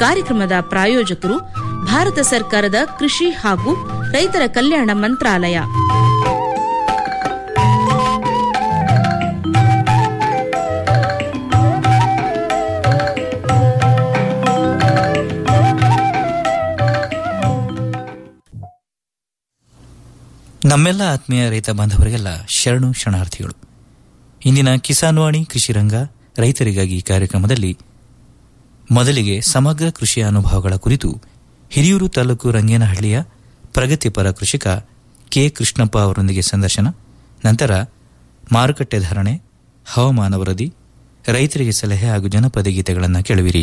ಕಾರ್ಯಕ್ರಮದ ಪ್ರಾಯೋಜಕರು ಭಾರತ ಸರ್ಕಾರದ ಕೃಷಿ ಹಾಗೂ ರೈತರ ಕಲ್ಯಾಣ ಮಂತ್ರಾಲಯ ನಮ್ಮೆಲ್ಲ ಆತ್ಮೀಯ ರೈತ ಬಾಂಧವರಿಗೆಲ್ಲ ಶರಣು ಶರಣಾರ್ಥಿಗಳು ಇಂದಿನ ಕಿಸಾನ್ ವಾಣಿ ಕೃಷಿ ರಂಗ ರೈತರಿಗಾಗಿ ಕಾರ್ಯಕ್ರಮದಲ್ಲಿ ಮೊದಲಿಗೆ ಸಮಗ್ರ ಕೃಷಿಯ ಅನುಭವಗಳ ಕುರಿತು ಹಿರಿಯೂರು ತಾಲೂಕು ರಂಗೇನಹಳ್ಳಿಯ ಪ್ರಗತಿಪರ ಕೃಷಿಕ ಕೆ ಕೃಷ್ಣಪ್ಪ ಅವರೊಂದಿಗೆ ಸಂದರ್ಶನ ನಂತರ ಮಾರುಕಟ್ಟೆ ಧಾರಣೆ ಹವಾಮಾನ ವರದಿ ರೈತರಿಗೆ ಸಲಹೆ ಹಾಗೂ ಜನಪದ ಗೀತೆಗಳನ್ನು ಕೇಳುವಿರಿ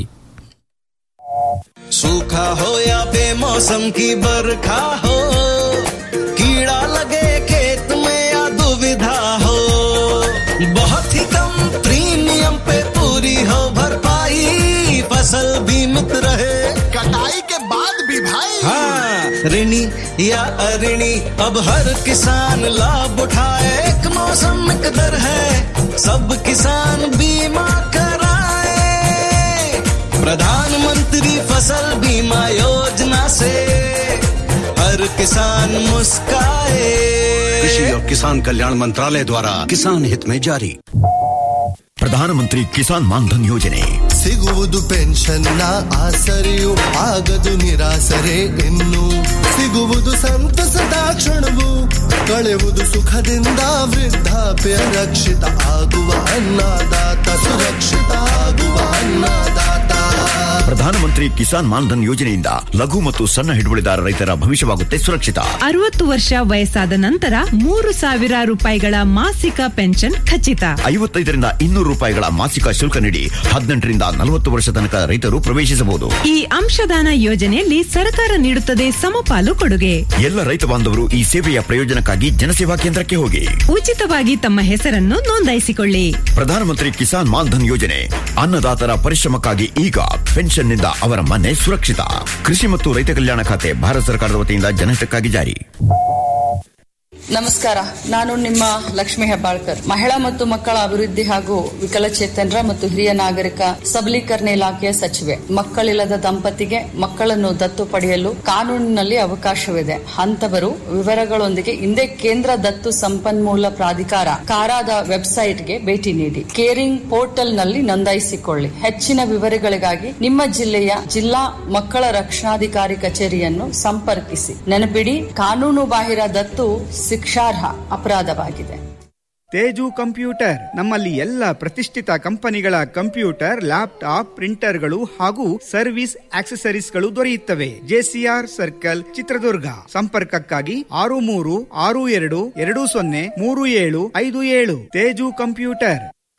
सूखा हो या बेमौसम की बरखा हो कीड़ा लगे खेत में या दुविधा हो बहुत ही कम प्रीमियम पे पूरी हो भरपाई फसल बीमित रहे कटाई के बाद भी भाई हाँ ऋणी या अऋणी अब हर किसान लाभ उठाए एक मौसम एक दर है सब किसान बीमा कराए प्रधानमंत्री फसल बीमा योजना से हर किसान मुस्काए कृषि और किसान कल्याण मंत्रालय द्वारा किसान हित में जारी ಪ್ರಧಾನಮಂತ್ರಿ ಕಿಸಾನ್ ಮಾನ್ಧನ್ ಯೋಜನೆ ಸಿಗುವುದು ಪೆನ್ಷನ್ನ ಆಸರೆಯು ಆಗದು ನಿರಾಸರೆ ಇನ್ನು ಸಿಗುವುದು ಸಂತಸದ ಕ್ಷಣವು ಕಳೆಯುವುದು ಸುಖದಿಂದ ವೃದ್ಧಾಪ್ಯ ರಕ್ಷಿತ ಆಗುವ ಅನ್ನದಾತ ಸುರಕ್ಷಿತ ಆಗುವ ಅನ್ನದಾತ ಪ್ರಧಾನಮಂತ್ರಿ ಕಿಸಾನ್ ಮಾನ್ಧನ್ ಯೋಜನೆಯಿಂದ ಲಘು ಮತ್ತು ಸಣ್ಣ ಹಿಡುವಳಿದಾರ ರೈತರ ಭವಿಷ್ಯವಾಗುತ್ತೆ ಸುರಕ್ಷಿತ ಅರವತ್ತು ವರ್ಷ ವಯಸ್ಸಾದ ನಂತರ ಮೂರು ಸಾವಿರ ರೂಪಾಯಿಗಳ ಮಾಸಿಕ ಪೆನ್ಷನ್ ಖಚಿತ ಐವತ್ತೈದರಿಂದ ಇನ್ನೂರು ರೂಪಾಯಿಗಳ ಮಾಸಿಕ ಶುಲ್ಕ ನೀಡಿ ಹದಿನೆಂಟರಿಂದ ನಲವತ್ತು ವರ್ಷ ತನಕ ರೈತರು ಪ್ರವೇಶಿಸಬಹುದು ಈ ಅಂಶದಾನ ಯೋಜನೆಯಲ್ಲಿ ಸರ್ಕಾರ ನೀಡುತ್ತದೆ ಸಮಪಾಲು ಕೊಡುಗೆ ಎಲ್ಲ ರೈತ ಬಾಂಧವರು ಈ ಸೇವೆಯ ಪ್ರಯೋಜನಕ್ಕಾಗಿ ಜನಸೇವಾ ಕೇಂದ್ರಕ್ಕೆ ಹೋಗಿ ಉಚಿತವಾಗಿ ತಮ್ಮ ಹೆಸರನ್ನು ನೋಂದಾಯಿಸಿಕೊಳ್ಳಿ ಪ್ರಧಾನಮಂತ್ರಿ ಕಿಸಾನ್ ಮಾನ್ಧನ್ ಯೋಜನೆ ಅನ್ನದಾತರ ಪರಿಶ್ರಮಕ್ಕಾಗಿ ಈಗ ಪೆನ್ಷನ್ನಿಂದ ಅವರ ಮನೆ ಸುರಕ್ಷಿತ ಕೃಷಿ ಮತ್ತು ರೈತ ಕಲ್ಯಾಣ ಖಾತೆ ಭಾರತ ಸರ್ಕಾರದ ವತಿಯಿಂದ ಜನಹಿತಕ್ಕಾಗಿ ಜಾರಿ ನಮಸ್ಕಾರ ನಾನು ನಿಮ್ಮ ಲಕ್ಷ್ಮಿ ಹೆಬ್ಬಾಳ್ಕರ್ ಮಹಿಳಾ ಮತ್ತು ಮಕ್ಕಳ ಅಭಿವೃದ್ಧಿ ಹಾಗೂ ವಿಕಲಚೇತನರ ಮತ್ತು ಹಿರಿಯ ನಾಗರಿಕ ಸಬಲೀಕರಣ ಇಲಾಖೆಯ ಸಚಿವೆ ಮಕ್ಕಳಿಲ್ಲದ ದಂಪತಿಗೆ ಮಕ್ಕಳನ್ನು ದತ್ತು ಪಡೆಯಲು ಕಾನೂನಿನಲ್ಲಿ ಅವಕಾಶವಿದೆ ಅಂತವರು ವಿವರಗಳೊಂದಿಗೆ ಹಿಂದೆ ಕೇಂದ್ರ ದತ್ತು ಸಂಪನ್ಮೂಲ ಪ್ರಾಧಿಕಾರ ಕಾರಾದ ವೆಬ್ಸೈಟ್ಗೆ ಭೇಟಿ ನೀಡಿ ಕೇರಿಂಗ್ ಪೋರ್ಟಲ್ನಲ್ಲಿ ನೋಂದಾಯಿಸಿಕೊಳ್ಳಿ ಹೆಚ್ಚಿನ ವಿವರಗಳಿಗಾಗಿ ನಿಮ್ಮ ಜಿಲ್ಲೆಯ ಜಿಲ್ಲಾ ಮಕ್ಕಳ ರಕ್ಷಣಾಧಿಕಾರಿ ಕಚೇರಿಯನ್ನು ಸಂಪರ್ಕಿಸಿ ನೆನಪಿಡಿ ಕಾನೂನು ಬಾಹಿರ ದತ್ತು ಶಿಕ್ಷಾರ್ಹ ಅಪರಾಧವಾಗಿದೆ ತೇಜು ಕಂಪ್ಯೂಟರ್ ನಮ್ಮಲ್ಲಿ ಎಲ್ಲ ಪ್ರತಿಷ್ಠಿತ ಕಂಪನಿಗಳ ಕಂಪ್ಯೂಟರ್ ಲ್ಯಾಪ್ಟಾಪ್ ಪ್ರಿಂಟರ್ಗಳು ಹಾಗೂ ಸರ್ವಿಸ್ ಆಕ್ಸೆಸರೀಸ್ಗಳು ದೊರೆಯುತ್ತವೆ ಜೆಸಿಆರ್ ಸರ್ಕಲ್ ಚಿತ್ರದುರ್ಗ ಸಂಪರ್ಕಕ್ಕಾಗಿ ಆರು ಮೂರು ಆರು ಎರಡು ಎರಡು ಸೊನ್ನೆ ಮೂರು ಏಳು ಐದು ಏಳು ತೇಜು ಕಂಪ್ಯೂಟರ್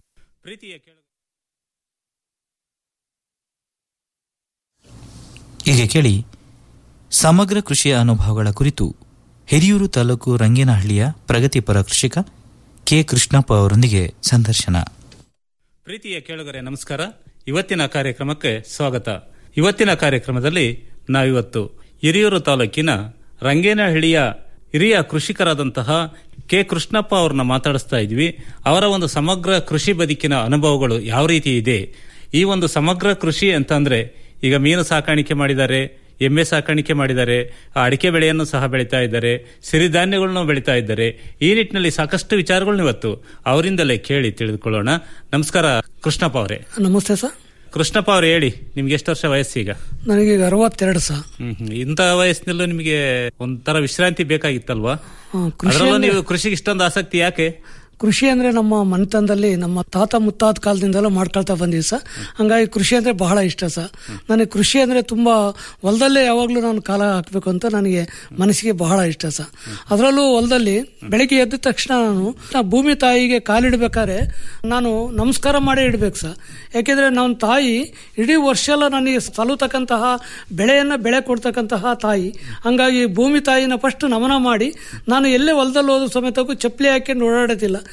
ಈಗ ಕೇಳಿ ಸಮಗ್ರ ಕೃಷಿಯ ಅನುಭವಗಳ ಕುರಿತು ಹಿರಿಯೂರು ತಾಲೂಕು ರಂಗೇನಹಳ್ಳಿಯ ಪ್ರಗತಿಪರ ಕೃಷಿಕ ಕೆ ಕೃಷ್ಣಪ್ಪ ಅವರೊಂದಿಗೆ ಸಂದರ್ಶನ ಪ್ರೀತಿಯ ಕೇಳುಗರೆ ನಮಸ್ಕಾರ ಇವತ್ತಿನ ಕಾರ್ಯಕ್ರಮಕ್ಕೆ ಸ್ವಾಗತ ಇವತ್ತಿನ ಕಾರ್ಯಕ್ರಮದಲ್ಲಿ ನಾವಿವತ್ತು ಹಿರಿಯೂರು ತಾಲೂಕಿನ ರಂಗೇನಹಳ್ಳಿಯ ಹಿರಿಯ ಕೃಷಿಕರಾದಂತಹ ಕೆ ಕೃಷ್ಣಪ್ಪ ಅವ್ರನ್ನ ಮಾತಾಡಿಸ್ತಾ ಇದ್ವಿ ಅವರ ಒಂದು ಸಮಗ್ರ ಕೃಷಿ ಬದುಕಿನ ಅನುಭವಗಳು ಯಾವ ರೀತಿ ಇದೆ ಈ ಒಂದು ಸಮಗ್ರ ಕೃಷಿ ಅಂತಂದ್ರೆ ಈಗ ಮೀನು ಸಾಕಾಣಿಕೆ ಮಾಡಿದ್ದಾರೆ ಎಮ್ಮೆ ಸಾಕಾಣಿಕೆ ಮಾಡಿದ್ದಾರೆ ಆ ಅಡಿಕೆ ಬೆಳೆಯನ್ನು ಸಹ ಬೆಳೀತಾ ಇದ್ದಾರೆ ಸಿರಿಧಾನ್ಯಗಳನ್ನು ಬೆಳೀತಾ ಇದ್ದಾರೆ ಈ ನಿಟ್ಟಿನಲ್ಲಿ ಸಾಕಷ್ಟು ವಿಚಾರಗಳನ್ನ ಇವತ್ತು ಅವರಿಂದಲೇ ಕೇಳಿ ತಿಳಿದುಕೊಳ್ಳೋಣ ನಮಸ್ಕಾರ ಕೃಷ್ಣಪ್ಪ ಅವರೇ ನಮಸ್ತೆ ಸರ್ ಕೃಷ್ಣಪ್ಪ ಅವ್ರು ಹೇಳಿ ನಿಮ್ಗೆ ಎಷ್ಟು ವರ್ಷ ವಯಸ್ಸೀಗ ನನಗೀಗ ಅರವತ್ತೆರಡು ಸರ್ ಹ್ಮ್ ಹ್ಮ್. ಇಂಥ ವಯಸ್ಸಿನಲ್ಲೂ ನಿಮಗೆ ಒಂಥರ ವಿಶ್ರಾಂತಿ ಬೇಕಾಗಿತ್ತಲ್ವಾ ಹ್ಮ್, ಕೃಷಿ ಅದರಲ್ಲೂ ಅಂದ್ರೆ- ನೀವು ಕೃಷಿಗೆ ಇಷ್ಟೊಂದು ಆಸಕ್ತಿ ಯಾಕೆ ಕೃಷಿ ಅಂದ್ರೆ ನಮ್ಮ ಮನೆತನದಲ್ಲಿ ನಮ್ಮ ತಾತ ಮುತ್ತಾದ ಕಾಲದಿಂದಲೂ ಮಾಡ್ಕೊಳ್ತಾ ಬಂದೀವಿ ಸರ್ ಹಂಗಾಗಿ ಕೃಷಿ ಅಂದ್ರೆ ಬಹಳ ಇಷ್ಟ ಸರ್ ನನಗೆ ಕೃಷಿ ಅಂದ್ರೆ ತುಂಬಾ ಹೊಲದಲ್ಲೇ ಯಾವಾಗಲೂ ನಾನು ಕಾಲ ಹಾಕಬೇಕು ಅಂತ ನನಗೆ ಮನಸ್ಸಿಗೆ ಬಹಳ ಇಷ್ಟ ಸರ್ ಅದರಲ್ಲೂ ಹೊಲದಲ್ಲಿ ಬೆಳಿಗ್ಗೆ ಎದ್ದ ತಕ್ಷಣ ನಾನು ನಾ ಭೂಮಿ ತಾಯಿಗೆ ಕಾಲಿಡ್ಬೇಕಾದ್ರೆ ನಾನು ನಮಸ್ಕಾರ ಮಾಡೇ ಇಡ್ಬೇಕು ಸರ್ ಯಾಕೆಂದ್ರೆ ನನ್ನ ತಾಯಿ ಇಡೀ ವರ್ಷ ಎಲ್ಲ ನನಗೆ ಸಲುತಕ್ಕಂತಹ ಬೆಳೆಯನ್ನ ಬೆಳೆ ಕೊಡ್ತಕ್ಕಂತಹ ತಾಯಿ ಹಂಗಾಗಿ ಭೂಮಿ ತಾಯಿನ ಫಸ್ಟ್ ನಮನ ಮಾಡಿ ನಾನು ಎಲ್ಲೇ ಹೊಲದಲ್ಲಿ ಹೋದ ಸಮೇತಕ್ಕೂ ಚಪ್ಪಲಿ ಹಾಕೊಂಡು ಓಡಾಡೋದಿಲ್ಲ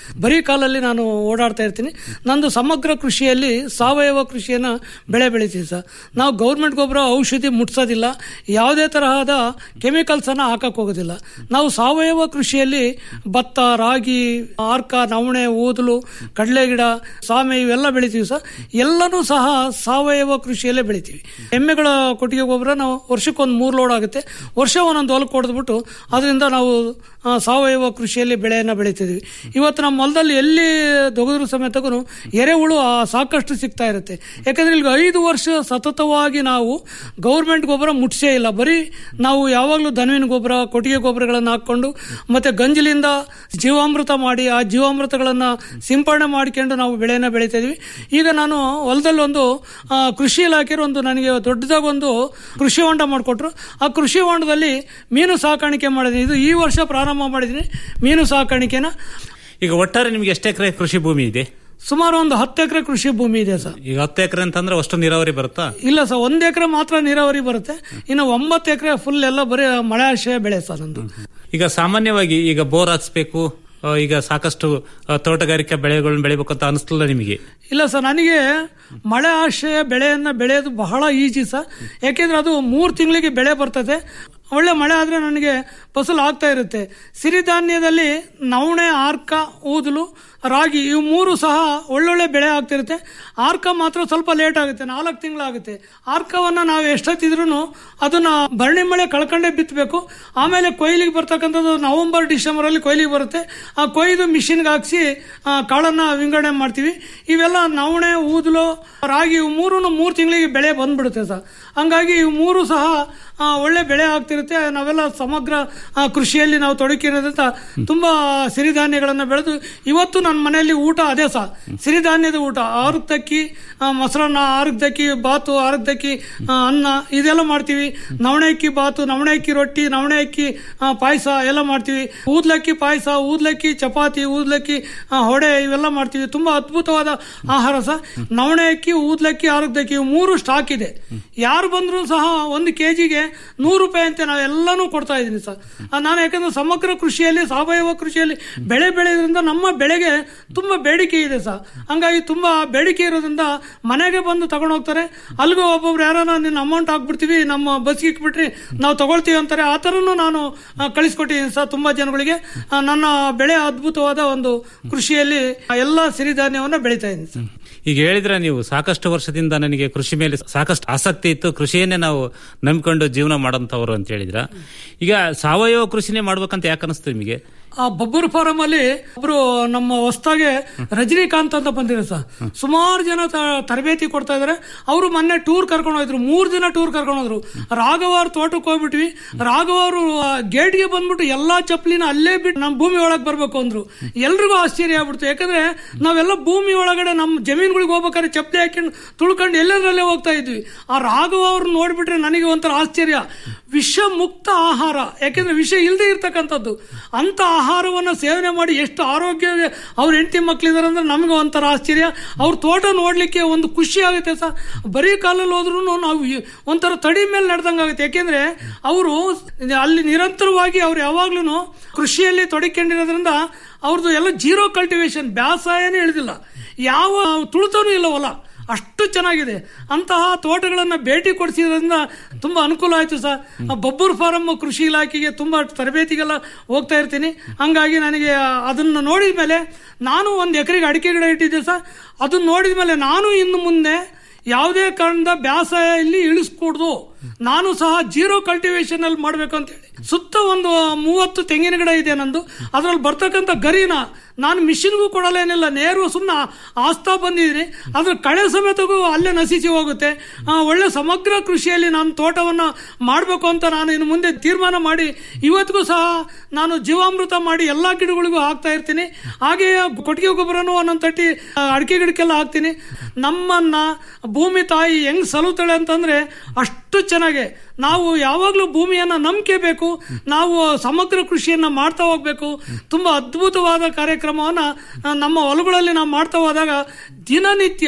ಬರೀ ಕಾಲಲ್ಲಿ ನಾನು ಓಡಾಡ್ತಾ ಇರ್ತೀನಿ ನಂದು ಸಮಗ್ರ ಕೃಷಿಯಲ್ಲಿ ಸಾವಯವ ಕೃಷಿಯನ್ನ ಬೆಳೆ ಬೆಳಿತೀವಿ ಸರ್ ನಾವು ಗೌರ್ಮೆಂಟ್ ಗೊಬ್ಬರ ಔಷಧಿ ಮುಟ್ಸೋದಿಲ್ಲ ಯಾವುದೇ ತರಹದ ಕೆಮಿಕಲ್ಸ್ ಅನ್ನ ಹಾಕಕ್ ಹೋಗೋದಿಲ್ಲ ನಾವು ಸಾವಯವ ಕೃಷಿಯಲ್ಲಿ ಭತ್ತ ರಾಗಿ ಆರ್ಕ ನವಣೆ ಊದಲು ಕಡಲೆ ಗಿಡ ಸಾಮೆ ಇವೆಲ್ಲ ಬೆಳಿತೀವಿ ಸರ್ ಎಲ್ಲನೂ ಸಹ ಸಾವಯವ ಕೃಷಿಯಲ್ಲೇ ಬೆಳಿತೀವಿ ಎಮ್ಮೆಗಳ ಕೊಟ್ಟಿಗೆ ಗೊಬ್ಬರ ನಾವು ವರ್ಷಕ್ಕೊಂದು ಮೂರು ಲೋಡ್ ಆಗುತ್ತೆ ವರ್ಷ ಒಂದೊಂದು ಹೊಲಕ್ಕೆ ಹೊಡೆದ್ಬಿಟ್ಟು ಅದರಿಂದ ನಾವು ಆ, ಸಾವಯವ ಕೃಷಿಯಲ್ಲಿ ಬೆಳೆಯನ್ನು ಬೆಳಿತಿದ್ವಿ ಇವತ್ತು ನಮ್ಮ ಹೊಲದಲ್ಲಿ ಎಲ್ಲಿ ದೊಗದ್ರು ಸಮೇತಗೂ ಎರೆಹುಳು ಆ, ಸಾಕಷ್ಟು ಸಿಗ್ತಾ ಇರುತ್ತೆ ಯಾಕಂದ್ರೆ ಈಗ ಐದು ವರ್ಷ ಸತತವಾಗಿ ನಾವು ಗೌರ್ಮೆಂಟ್ ಗೊಬ್ಬರ ಮುಟ್ಸೇ ಇಲ್ಲ ಬರೀ ನಾವು ಯಾವಾಗಲೂ ದನವಿನ ಗೊಬ್ಬರ ಕೊಟ್ಟಿಗೆ ಗೊಬ್ಬರಗಳನ್ನು ಹಾಕೊಂಡು ಮತ್ತೆ ಗಂಜಲಿಂದ ಜೀವಾಮೃತ ಮಾಡಿ ಆ ಜೀವಾಮೃತಗಳನ್ನು ಸಿಂಪಡಣೆ ಮಾಡ್ಕೊಂಡು ನಾವು ಬೆಳೆಯನ್ನು ಬೆಳೀತಾ ಇದೀವಿ ಈಗ ನಾನು ಹೊಲದಲ್ಲಿ ಒಂದು ಆ, ಕೃಷಿ ಇಲಾಖೆಯವರು ಒಂದು ನನಗೆ ದೊಡ್ಡದಾಗಿ ಒಂದು ಕೃಷಿ ಹೊಂಡ ಮಾಡಿಕೊಟ್ರು ಆ ಕೃಷಿ ಹೊಂಡದಲ್ಲಿ ಮೀನು ಸಾಕಾಣಿಕೆ ಮಾಡಿದ್ದೀನಿ ಇದು ಈ ವರ್ಷ ಪ್ರಾರಂಭ ಮಾಡಿದ್ದೀನಿ ಮೀನು ಸಾಕಾಣಿಕೆನ ಈಗ ಒಟ್ಟಾರೆ ನಿಮ್ಗೆ ಎಷ್ಟು ಎಕರೆ ಕೃಷಿ ಭೂಮಿ ಇದೆ ಸುಮಾರು ಒಂದು ಹತ್ತು ಎಕರೆ ಕೃಷಿ ಭೂಮಿ ಇದೆ ಸರ್ ಈಗ ಹತ್ತು ಎಕರೆ ಅಂತಂದ್ರೆ ಅಷ್ಟು ನೀರಾವರಿ ಬರುತ್ತಾ ಇಲ್ಲ ಸರ್ ಒಂದು ಎಕರೆ ಮಾತ್ರ ನೀರಾವರಿ ಬರುತ್ತೆ ಇನ್ನು ಒಂಬತ್ತು ಎಕರೆ ಫುಲ್ ಎಲ್ಲ ಬರೀ ಮಳೆ ಆಶ್ರಯ ಬೆಳೆ ಸರ್ ನಂದು ಈಗ ಸಾಮಾನ್ಯವಾಗಿ ಈಗ ಬೋರ್ ಹಾಕ್ಸ್ಬೇಕು ಆ, ಈಗ ಸಾಕಷ್ಟು ಆ, ತೋಟಗಾರಿಕಾ ಬೆಳೆಗಳನ್ನ ಬೆಳಿಬೇಕು ಅಂತ ಅನಿಸ್ತಿಲ್ಲ ನಿಮಗೆ ಇಲ್ಲ ಸರ್ ನನಗೆ ಮಳೆ ಆಶ್ರಯ ಬೆಳೆಯನ್ನ ಬೆಳೆಯೋದು ಬಹಳ ಈಜಿ ಸರ್ ಯಾಕೆಂದ್ರೆ ಅದು ಮೂರು ತಿಂಗಳಿಗೆ ಬೆಳೆ ಬರ್ತದೆ ಒಳ್ಳೆ ಮಳೆ ಆದ್ರೆ ನನಗೆ ಫಸಲು ಆಗ್ತಾ ಇರುತ್ತೆ ಸಿರಿಧಾನ್ಯದಲ್ಲಿ ನವಣೆ ಆರ್ಕ ಊದಲು ರಾಗಿ ಇವು ಮೂರು ಸಹ ಒಳ್ಳೊಳ್ಳೆ ಬೆಳೆ ಆಗ್ತಿರುತ್ತೆ ಆರ್ಕ ಮಾತ್ರ ಸ್ವಲ್ಪ ಲೇಟ್ ಆಗುತ್ತೆ ನಾಲ್ಕು ತಿಂಗಳಾಗುತ್ತೆ ಆರ್ಕವನ್ನ ನಾವು ಎಷ್ಟೊತ್ತಿದ್ರು ಅದನ್ನ ಭರಣಿ ಮಳೆ ಕಳ್ಕೊಂಡೇ ಬಿತ್ತಬೇಕು ಆಮೇಲೆ ಕೊಯ್ಲಿಗೆ ಬರ್ತಕ್ಕಂಥದ್ದು ನವೆಂಬರ್ ಡಿಸೆಂಬರ್ ಅಲ್ಲಿ ಕೊಯ್ಲಿಗೆ ಬರುತ್ತೆ ಆ ಕೊಯ್ದು ಮಿಷಿನ್ಗೆ ಹಾಕ್ಸಿ ಆ, ಕಾಳನ್ನ ವಿಂಗಡಣೆ ಮಾಡ್ತೀವಿ ಇವೆಲ್ಲ ನವಣೆ ಊದಲು ರಾಗಿ ಇವು ಮೂರು ಮೂರು ತಿಂಗಳಿಗೆ ಬೆಳೆ ಬಂದ್ಬಿಡುತ್ತೆ ಸರ್ ಹಂಗಾಗಿ ಇವು ಮೂರು ಸಹ ಆ, ಒಳ್ಳೆ ಬೆಳೆ ಆಗ್ತಿರುತ್ತೆ ನಾವೆಲ್ಲ ಸಮಗ್ರ ಆ, ಕೃಷಿಯಲ್ಲಿ ನಾವು ತೊಡಗಿರೋದ್ರಿಂದ ತುಂಬಾ ಸಿರಿಧಾನ್ಯಗಳನ್ನು ಬೆಳೆದು ಇವತ್ತು ನನ್ನ ಮನೆಯಲ್ಲಿ ಊಟ ಅದೇ ಸಹ ಸಿರಿಧಾನ್ಯದ ಊಟ ಆರುಕ್ತಕ್ಕಿ ಮೊಸರನ್ನ ಆರುಕ್ತಕ್ಕಿ ಬಾತು ಆರುಕ್ತಕ್ಕಿ ಅನ್ನ ಇದೆಲ್ಲ ಮಾಡ್ತೀವಿ ನವಣೆ ಅಕ್ಕಿ ಬಾತು ನವಣೆ ಅಕ್ಕಿ ರೊಟ್ಟಿ ನವಣೆ ಅಕ್ಕಿ ಪಾಯಸ ಎಲ್ಲ ಮಾಡ್ತೀವಿ ಊದ್ಲಕ್ಕಿ ಪಾಯಸ ಊದ್ಲಕ್ಕಿ ಚಪಾತಿ ಊದ್ಲಕ್ಕಿ ಆ, ಹೊಡೆ ಇವೆಲ್ಲ ಮಾಡ್ತೀವಿ ತುಂಬಾ ಅದ್ಭುತವಾದ ಆಹಾರ ಸಹ ನವಣೆ ಅಕ್ಕಿ ಊದ್ಲಕ್ಕಿ ಆರುಕ್ತಕ್ಕಿ ಇವು ಮೂರು ಸ್ಟಾಕ್ ಇದೆ ಯಾರು ಬಂದ್ರು ಸಹ ಒಂದು ಕೆಜಿಗೆ ನೂರು ರೂಪಾಯಿ ಅಂತ ನಾವು ಎಲ್ಲಾನು ಕೊಡ್ತಾ ಇದ್ದೀನಿ ಸರ್ ಆ, ನಾನು ಯಾಕಂದ್ರೆ ಸಮಗ್ರ ಕೃಷಿಯಲ್ಲಿ ಸಾವಯವ ಕೃಷಿಯಲ್ಲಿ ಬೆಳೆ ಬೆಳೆಯೋದ್ರಿಂದ ನಮ್ಮ ಬೆಳೆಗೆ ತುಂಬಾ ಬೇಡಿಕೆ ಇದೆ ಸರ್ ಹಂಗಾಗಿ ತುಂಬಾ ಬೇಡಿಕೆ ಇರೋದ್ರಿಂದ ಮನೆಗೆ ಬಂದು ತಗೊಂಡು ಹೋಗ್ತಾರೆ ಅಲ್ಲಿಗೂ ಒಬ್ಬೊಬ್ರು ಯಾರನ್ನ ನಿನ್ನ ಅಮೌಂಟ್ ಹಾಕ್ಬಿಡ್ತೀವಿ ನಮ್ಮ ಬಸ್ಗೆ ಇಟ್ಬಿಟ್ರಿ ನಾವು ತಗೊಳ್ತೀವಿ ಅಂತಾರೆ ಆ ಥರನೂ ನಾನು ಆ, ಕಳಿಸ್ಕೊಟ್ಟಿದ್ದೀನಿ ಸರ್ ತುಂಬಾ ಜನಗಳಿಗೆ ಆ, ನನ್ನ ಬೆಳೆ ಅದ್ಭುತವಾದ ಒಂದು ಕೃಷಿಯಲ್ಲಿ ಎಲ್ಲ ಸಿರಿಧಾನ್ಯವನ್ನ ಬೆಳೀತಾ ಇದ್ದೀನಿ ಸರ್ ಈಗ ಹೇಳಿದ್ರೆ ನೀವು ಸಾಕಷ್ಟು ವರ್ಷದಿಂದ ನನಗೆ ಕೃಷಿ ಮೇಲೆ ಸಾಕಷ್ಟು ಆಸಕ್ತಿ ಇತ್ತು ಕೃಷಿಯನ್ನೇ ನಾವು ನಂಬಿಕೊಂಡು ಜೀವನ ಮಾಡೋಂಥವ್ರು ಅಂತ ಹೇಳಿದ್ರ ಈಗ ಸಾವಯವ ಕೃಷಿನೇ ಮಾಡ್ಬೇಕಂತ ಯಾಕೆ ಅನಿಸ್ತು ನಿಮಗೆ ಆ ಬಬ್ಬೂರ್ ಫಾರಂ ಅಲ್ಲಿ ಒಬ್ರು ನಮ್ಮ ಹೊಸ್ದಾಗೆ ರಜನಿಕಾಂತ್ ಅಂತ ಬಂದಿರೋ ಸರ್ ಸುಮಾರು ಜನ ತ- ತರಬೇತಿ ಕೊಡ್ತಾ ಇದಾರೆ ಅವರು ಮೊನ್ನೆ ಟೂರ್ ಕರ್ಕೊಂಡು ಹೋದ್ರು ಮೂರ್ ದಿನ ಟೂರ್ ಕರ್ಕೊಂಡು ಹೋದ್ರು ರಾಘವ ಅವ್ರ ತೋಟಕ್ಕೆ ಹೋಗ್ಬಿಟ್ವಿ ರಾಘವ ಅವರು ಗೇಟ್ಗೆ ಬಂದ್ಬಿಟ್ಟು ಎಲ್ಲಾ ಚಪ್ಪಲಿನ ಅಲ್ಲೇ ಬಿಟ್ಟು ನಮ್ಮ ಭೂಮಿ ಒಳಗೆ ಬರ್ಬೇಕು ಅಂದ್ರು ಎಲ್ರಿಗೂ ಆಶ್ಚರ್ಯ ಆಗ್ಬಿಡ್ತು ಯಾಕಂದ್ರೆ ನಾವೆಲ್ಲ ಭೂಮಿ ಒಳಗಡೆ ನಮ್ಮ ಜಮೀನುಗಳಿಗೆ ಹೋಗ್ಬೇಕಾದ್ರೆ ಚಪ್ಪಲಿ ಹಾಕೊಂಡು ತುಳ್ಕೊಂಡು ಎಲ್ಲದರಲ್ಲೇ ಹೋಗ್ತಾ ಇದ್ವಿ ಆ ರಾಘವ ಅವ್ರು ನೋಡ್ಬಿಟ್ರೆ ನನಗೆ ಒಂಥರ ಆಶ್ಚರ್ಯ ವಿಷ ಮುಕ್ತ ಆಹಾರ ಯಾಕೆಂದ್ರೆ ವಿಷ ಇಲ್ಲದೆ ಇರ್ತಕ್ಕಂಥದ್ದು ಅಂತ ಆಹಾರವನ್ನ ಸೇವನೆ ಮಾಡಿ ಎಷ್ಟು ಆರೋಗ್ಯ ಅವ್ರ ಹೆಂಡತಿ ಮಕ್ಳಿದಾರೆ ಅಂದ್ರೆ ನಮ್ಗೆ ಒಂಥರ ಆಶ್ಚರ್ಯ ಅವ್ರ ತೋಟ ನೋಡ್ಲಿಕ್ಕೆ ಒಂದು ಖುಷಿ ಆಗುತ್ತೆ ಸರ್ ಬರೀ ಕಾಲಲ್ಲಿ ಹೋದ್ರು ನಾವು ಈ- ಒಂಥರ ತಡಿ ಮೇಲೆ ನಡೆದಂಗೆ ಆಗುತ್ತೆ ಯಾಕೆಂದ್ರೆ ಅವರು ಅಲ್ಲಿ ನಿರಂತರವಾಗಿ ಅವ್ರು ಯಾವಾಗ್ಲೂ ಕೃಷಿಯಲ್ಲಿ ತೊಡಕೊಂಡಿರೋದ್ರಿಂದ ಅವ್ರದ್ದು ಎಲ್ಲ ಜೀರೋ ಕಲ್ಟಿವೇಶನ್ ಬ್ಯಾಸಾಯನೇ ಇಳಿದಿಲ್ಲ ಯಾವ ತುಳಿತನೂ ಇಲ್ಲ ಹೊಲ ಅಷ್ಟು ಚೆನ್ನಾಗಿದೆ ಅಂತಹ ತೋಟಗಳನ್ನ ಭೇಟಿ ಕೊಡಿಸಿದ್ರಿಂದ ತುಂಬಾ ಅನುಕೂಲ ಆಯ್ತು ಸರ್ ಆ ಬಬ್ಬೂರ್ ಫಾರಂ ಕೃಷಿ ಇಲಾಖೆಗೆ ತುಂಬಾ ತರಬೇತಿಗೆಲ್ಲ ಹೋಗ್ತಾ ಇರ್ತೀನಿ ಹಂಗಾಗಿ ನನಗೆ ಅದನ್ನ ನೋಡಿದ ಮೇಲೆ ನಾನು ಒಂದು ಎಕರೆಗೆ ಅಡಿಕೆ ಗಿಡ ಇಟ್ಟಿದ್ದೆ ಸರ್ ಅದನ್ನ ನೋಡಿದ ಮೇಲೆ ನಾನು ಇನ್ನು ಮುಂದೆ ಯಾವುದೇ ಕಾರಣದ ಬ್ಯಾಸಾಯ ಇಲ್ಲಿ ಇಳಿಸ್ಕೊಡ್ದು ನಾನು ಸಹ ಜೀರೋ ಕಲ್ಟಿವೇಶನ್ ಅಲ್ಲಿ ಮಾಡ್ಬೇಕು ಅಂತ ಹೇಳಿ ಸುತ್ತ ಒಂದು ಮೂವತ್ತು ತೆಂಗಿನ ಗಿಡ ಇದೆ ನಂದು ಅದ್ರಲ್ಲಿ ಬರ್ತಕ್ಕಂಥ ಗರಿನ ನಾನು ಮಿಷಿನ್ಗೂ ಕೊಡಲೇನಿಲ್ಲ ನೇರು ಸುಮ್ಮನೆ ಆಸ್ತಾ ಬಂದಿದ್ದೀನಿ ಅದ್ರ ಕಳೆ ಸಮೇತಗೂ ಅಲ್ಲೇ ನಶಿಸಿ ಹೋಗುತ್ತೆ ಆ, ಒಳ್ಳೆ ಸಮಗ್ರ ಕೃಷಿಯಲ್ಲಿ ನಾನು ತೋಟವನ್ನ ಮಾಡಬೇಕು ಅಂತ ನಾನು ಇನ್ನು ಮುಂದೆ ತೀರ್ಮಾನ ಮಾಡಿ ಇವತ್ತಿಗೂ ಸಹ ನಾನು ಜೀವಾಮೃತ ಮಾಡಿ ಎಲ್ಲಾ ಗಿಡಗಳಿಗೂ ಹಾಕ್ತಾ ಇರ್ತೀನಿ ಹಾಗೆಯೇ ಕೊಟ್ಟಿಗೆ ಗೊಬ್ಬರನು ಒಂದೊಂದು ತಟ್ಟಿ ಆ, ಅಡಿಕೆ ಗಿಡಕ್ಕೆಲ್ಲ ಹಾಕ್ತೀನಿ ನಮ್ಮನ್ನ ಭೂಮಿ ತಾಯಿ ಹೆಂಗ್ ಸಲುತ್ತಾಳೆ ಅಂತಂದ್ರೆ ಅಷ್ಟು ಚೆನ್ನಾಗೆ ನಾವು ಯಾವಾಗಲೂ ಭೂಮಿಯನ್ನ ನಂಬಿಕೆ ಬೇಕು ನಾವು ಸಮಗ್ರ ಕೃಷಿಯನ್ನ ಮಾಡ್ತಾ ಹೋಗ್ಬೇಕು ತುಂಬಾ ಅದ್ಭುತವಾದ ಕಾರ್ಯಕ್ರಮವನ್ನ ಆ, ನಮ್ಮ ಹೊಲಗಳಲ್ಲಿ ನಾವು ಮಾಡ್ತಾ ಹೋದಾಗ ದಿನನಿತ್ಯ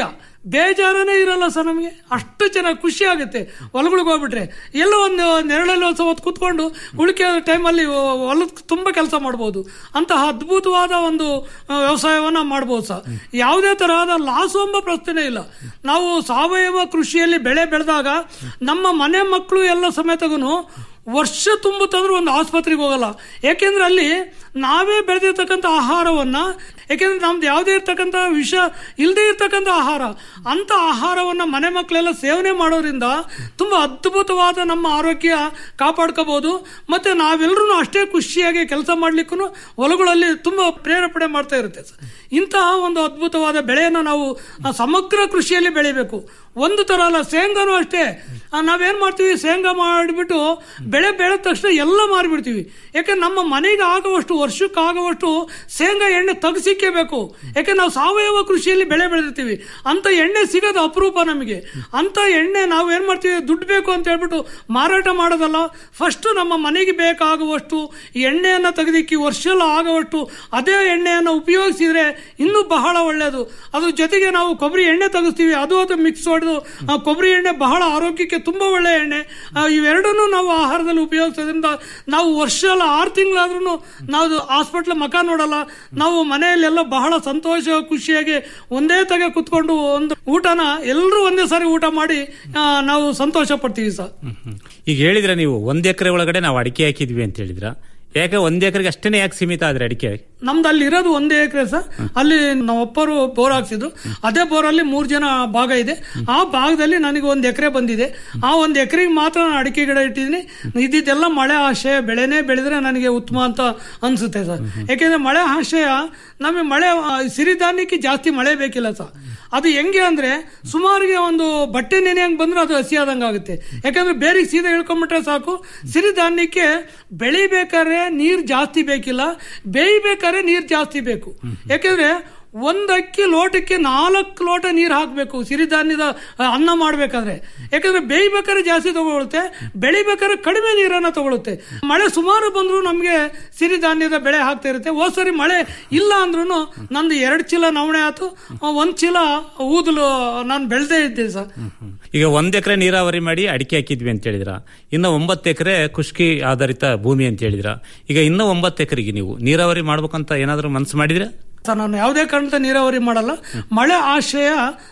ಬೇಜಾರನೇ ಇರಲ್ಲ ಸರ್ ನಮಗೆ ಅಷ್ಟು ಚೆನ್ನಾಗಿ ಖುಷಿ ಆಗುತ್ತೆ ಹೊಲಗಳಿಗೆ ಹೋಗ್ಬಿಟ್ರೆ ಎಲ್ಲೋ ಒಂದು ನೆರಳಲ್ಲಿ ಒಂದು ಹೊತ್ತು ಕೂತ್ಕೊಂಡು ಉಳಿಕೆ ಟೈಮಲ್ಲಿ ಹೊಲದ ತುಂಬ ಕೆಲಸ ಮಾಡ್ಬೋದು ಅಂತಹ ಅದ್ಭುತವಾದ ಒಂದು ಆ, ವ್ಯವಸಾಯವನ್ನ ಮಾಡ್ಬೋದು ಸರ್ ಯಾವುದೇ ತರಹದ ಲಾಸು ಎಂಬ ಪ್ರಶ್ನೆ ಇಲ್ಲ ನಾವು ಸಾವಯವ ಕೃಷಿಯಲ್ಲಿ ಬೆಳೆ ಬೆಳೆದಾಗ ನಮ್ಮ ಮನೆ ಮಕ್ಕಳು ಎಲ್ಲ ಸಮೇತಗೂ ವರ್ಷ ತುಂಬುತ್ತಂದ್ರೂ ಒಂದು ಆಸ್ಪತ್ರೆಗೆ ಹೋಗಲ್ಲ ಯಾಕೆಂದ್ರೆ ಅಲ್ಲಿ ನಾವೇ ಬೆಳೆದಿರ್ತಕ್ಕಂಥ ಆಹಾರವನ್ನ ಯಾಕೆಂದ್ರೆ ನಮ್ದು ಯಾವುದೇ ಇರ್ತಕ್ಕಂಥ ವಿಷ ಇಲ್ಲದೆ ಇರ್ತಕ್ಕಂಥ ಆಹಾರ ಅಂತ ಆಹಾರವನ್ನ ಮನೆ ಮಕ್ಕಳೆಲ್ಲ ಸೇವನೆ ಮಾಡೋದ್ರಿಂದ ತುಂಬಾ ಅದ್ಭುತವಾದ ನಮ್ಮ ಆರೋಗ್ಯ ಕಾಪಾಡ್ಕೋಬಹುದು ಮತ್ತೆ ನಾವೆಲ್ಲರೂ ಅಷ್ಟೇ ಖುಷಿಯಾಗಿ ಕೆಲಸ ಮಾಡ್ಲಿಕ್ಕೂ ಹೊಲಗಳಲ್ಲಿ ತುಂಬಾ ಪ್ರೇರೇಪಣೆ ಮಾಡ್ತಾ ಇರುತ್ತೆ ಸರ್. ಇಂತಹ ಒಂದು ಅದ್ಭುತವಾದ ಬೆಳೆಯನ್ನು ನಾವು ಆ, ಸಮಗ್ರ ಕೃಷಿಯಲ್ಲಿ ಬೆಳಿಬೇಕು ಒಂದು ತರ ಅಲ್ಲ ಶೇಂಗಾನು ಅಷ್ಟೇ ಆ, ನಾವೇನ್ ಮಾಡ್ತೀವಿ ಶೇಂಗಾ ಮಾಡಿಬಿಟ್ಟು ಬೆಳೆ ಬೆಳೆದ ತಕ್ಷಣ ಎಲ್ಲ ಮಾರಿಬಿಡ್ತೀವಿ ಯಾಕೆ ನಮ್ಮ ಮನೆಗೆ ಆಗುವಷ್ಟು ವರ್ಷಕ್ಕೆ ಆಗುವಷ್ಟು ಶೇಂಗಾ ಎಣ್ಣೆ ತೆಗೆಸಿಕ್ಕೇ ಬೇಕು ಯಾಕೆ ನಾವು ಸಾವಯವ ಕೃಷಿಯಲ್ಲಿ ಬೆಳೆ ಬೆಳೆದಿರ್ತೀವಿ ಅಂತ ಎಣ್ಣೆ ಸಿಗೋದು ಅಪರೂಪ ನಮಗೆ ಅಂತ ಎಣ್ಣೆ ನಾವು ಏನ್ ಮಾಡ್ತೀವಿ ದುಡ್ಡು ಬೇಕು ಅಂತ ಹೇಳ್ಬಿಟ್ಟು ಮಾರಾಟ ಮಾಡೋದಲ್ಲ ಫಸ್ಟ್ ನಮ್ಮ ಮನೆಗೆ ಬೇಕಾಗುವಷ್ಟು ಎಣ್ಣೆಯನ್ನ ತೆಗೆದಿಕ್ಕಿ ವರ್ಷ ಎಲ್ಲ ಆಗುವಷ್ಟು ಅದೇ ಎಣ್ಣೆಯನ್ನು ಉಪಯೋಗಿಸಿದ್ರೆ ಇನ್ನೂ ಬಹಳ ಒಳ್ಳೆಯದು ಅದ್ರ ಜೊತೆಗೆ ನಾವು ಕೊಬ್ಬರಿ ಎಣ್ಣೆ ತೆಗೆಸ್ತೀವಿ ಅದು ಅದು ಮಿಕ್ಸ್ ಹೊಡೆದು ಆ ಕೊಬ್ಬರಿ ಎಣ್ಣೆ ಬಹಳ ಆರೋಗ್ಯಕ್ಕೆ ತುಂಬಾ ಒಳ್ಳೆ ಎಣ್ಣೆ ಆ, ಇವೆರಡನ್ನೂ ನಾವು ಆಹಾರದಲ್ಲಿ ಉಪಯೋಗಿಸೋದ್ರಿಂದ ನಾವು ವರ್ಷ ಎಲ್ಲ ಆರು ತಿಂಗಳಾದ್ರೂ ನಾವು ಹಾಸ್ಪಿಟ್ಲ್ ಮಕ ನೋಡಲ್ಲ ನಾವು ಮನೆಯಲ್ಲೆಲ್ಲ ಬಹಳ ಸಂತೋಷ ಖುಷಿಯಾಗಿ ಒಂದೇ ತಗೆ ಕುತ್ಕೊಂಡು ಒಂದು ಊಟನ ಎಲ್ಲರೂ ಒಂದೇ ಸಾರಿ ಊಟ ಮಾಡಿ ಆ, ನಾವು ಸಂತೋಷ ಪಡ್ತೀವಿ ಸರ್ ಈಗ ಹೇಳಿದ್ರೆ ನೀವು ಒಂದ್ ಎಕರೆ ಒಳಗಡೆ ನಾವು ಅಡಿಕೆ ಹಾಕಿದ್ವಿ ಅಂತ ಹೇಳಿದ್ರ ಯಾಕೆ ಒಂದ್ ಎಕರೆಗೆ ಅಷ್ಟೇನೆ ಯಾಕೆ ಸೀಮಿತ ಆದ್ರೆ ಅಡಿಕೆ ನಮ್ದು ಅಲ್ಲಿ ಇರೋದು ಒಂದೇ ಎಕರೆ ಸರ್ ಅಲ್ಲಿ ನಮ್ಮಪ್ಪರು ಬೋರ್ ಹಾಕ್ಸಿದ್ರು ಅದೇ ಬೋರಲ್ಲಿ ಮೂರ್ ಜನ ಭಾಗ ಇದೆ ಆ ಭಾಗದಲ್ಲಿ ನನಗೆ ಒಂದು ಎಕರೆ ಬಂದಿದೆ ಆ ಒಂದು ಎಕರೆಗೆ ಮಾತ್ರ ನಾನು ಅಡಿಕೆ ಗಿಡ ಇಟ್ಟಿದ್ದೀನಿ ಇದ್ದಿದ್ದೆಲ್ಲ ಮಳೆ ಆಶಯ ಬೆಳೆನೇ ಬೆಳೆದ್ರೆ ನನಗೆ ಉತ್ತಮ ಅಂತ ಅನ್ಸುತ್ತೆ ಸರ್ ಯಾಕೆಂದ್ರೆ ಮಳೆ ಆಶಯ ನಮಗೆ ಮಳೆ ಆ, ಸಿರಿಧಾನ್ಯಕ್ಕೆ ಜಾಸ್ತಿ ಮಳೆ ಬೇಕಿಲ್ಲ ಸರ್ ಅದು ಹೆಂಗೆ ಅಂದ್ರೆ ಸುಮಾರಿಗೆ ಒಂದು ಬಟ್ಟೆ ನೆನೆಯಂಗ್ ಬಂದ್ರೆ ಅದು ಹಸಿ ಆದಂಗೆ ಆಗುತ್ತೆ ಯಾಕಂದ್ರೆ ಬೇರೆ ಸೀದಾ ಇಳ್ಕೊಂಡ್ಬಿಟ್ರೆ ಸಾಕು ಸಿರಿಧಾನ್ಯಕ್ಕೆ ಬೆಳಿಬೇಕಾದ್ರೆ ನೀರ್ ಜಾಸ್ತಿ ಬೇಕಿಲ್ಲ ಬೇಯ್ಬೇಕಾದ್ರೆ ನೀರ್ ಜಾಸ್ತಿ ಬೇಕು ಯಾಕಂದ್ರೆ ಒಂದ್ ಅಕ್ಕಿ ಲೋಟಕ್ಕೆ ನಾಲ್ಕು ಲೋಟ ನೀರು ಹಾಕಬೇಕು ಸಿರಿಧಾನ್ಯದ ಆ, ಅನ್ನ ಮಾಡ್ಬೇಕಾದ್ರೆ ಯಾಕಂದ್ರೆ ಬೇಯ್ಬೇಕಾದ್ರೆ ಜಾಸ್ತಿ ತಗೊಳುತ್ತೆ ಬೆಳಿಬೇಕಾದ್ರೆ ಕಡಿಮೆ ನೀರನ್ನ ತಗೊಳುತ್ತೆ ಮಳೆ ಸುಮಾರು ಬಂದ್ರು ನಮ್ಗೆ ಸಿರಿಧಾನ್ಯದ ಬೆಳೆ ಹಾಕ್ತಾ ಇರುತ್ತೆ ಹೋದ್ ಸರಿ ಮಳೆ ಇಲ್ಲ ಅಂದ್ರೂ ನಂದು ಎರಡು ಚೀಲ ನವಣೆ ಆಯ್ತು ಆ, ಒಂದ್ ಚೀಲ ಊದಲು ನಾನು ಬೆಳೆದೇ ಇದ್ದೆ ಸರ್ ಈಗ ಒಂದ್ ಎಕರೆ ನೀರಾವರಿ ಮಾಡಿ ಅಡಿಕೆ ಹಾಕಿದ್ವಿ ಅಂತ ಹೇಳಿದ್ರ ಇನ್ನು ಒಂಬತ್ತು ಎಕರೆ ಖುಷ್ಕಿ ಆಧಾರಿತ ಭೂಮಿ ಅಂತ ಹೇಳಿದ್ರ ಈಗ ಇನ್ನೂ ಒಂಬತ್ತು ಎಕರೆಗೆ ನೀವು ನೀರಾವರಿ ಮಾಡ್ಬೇಕಂತ ಏನಾದ್ರು ಮನ್ಸು ಮಾಡಿದ್ರೆ ಸರ್ ನಾನು ಯಾವುದೇ ಕಾರಣದ ನೀರಾವರಿ ಮಾಡಲ್ಲ ಮಳೆ ಆಶ್ರಯ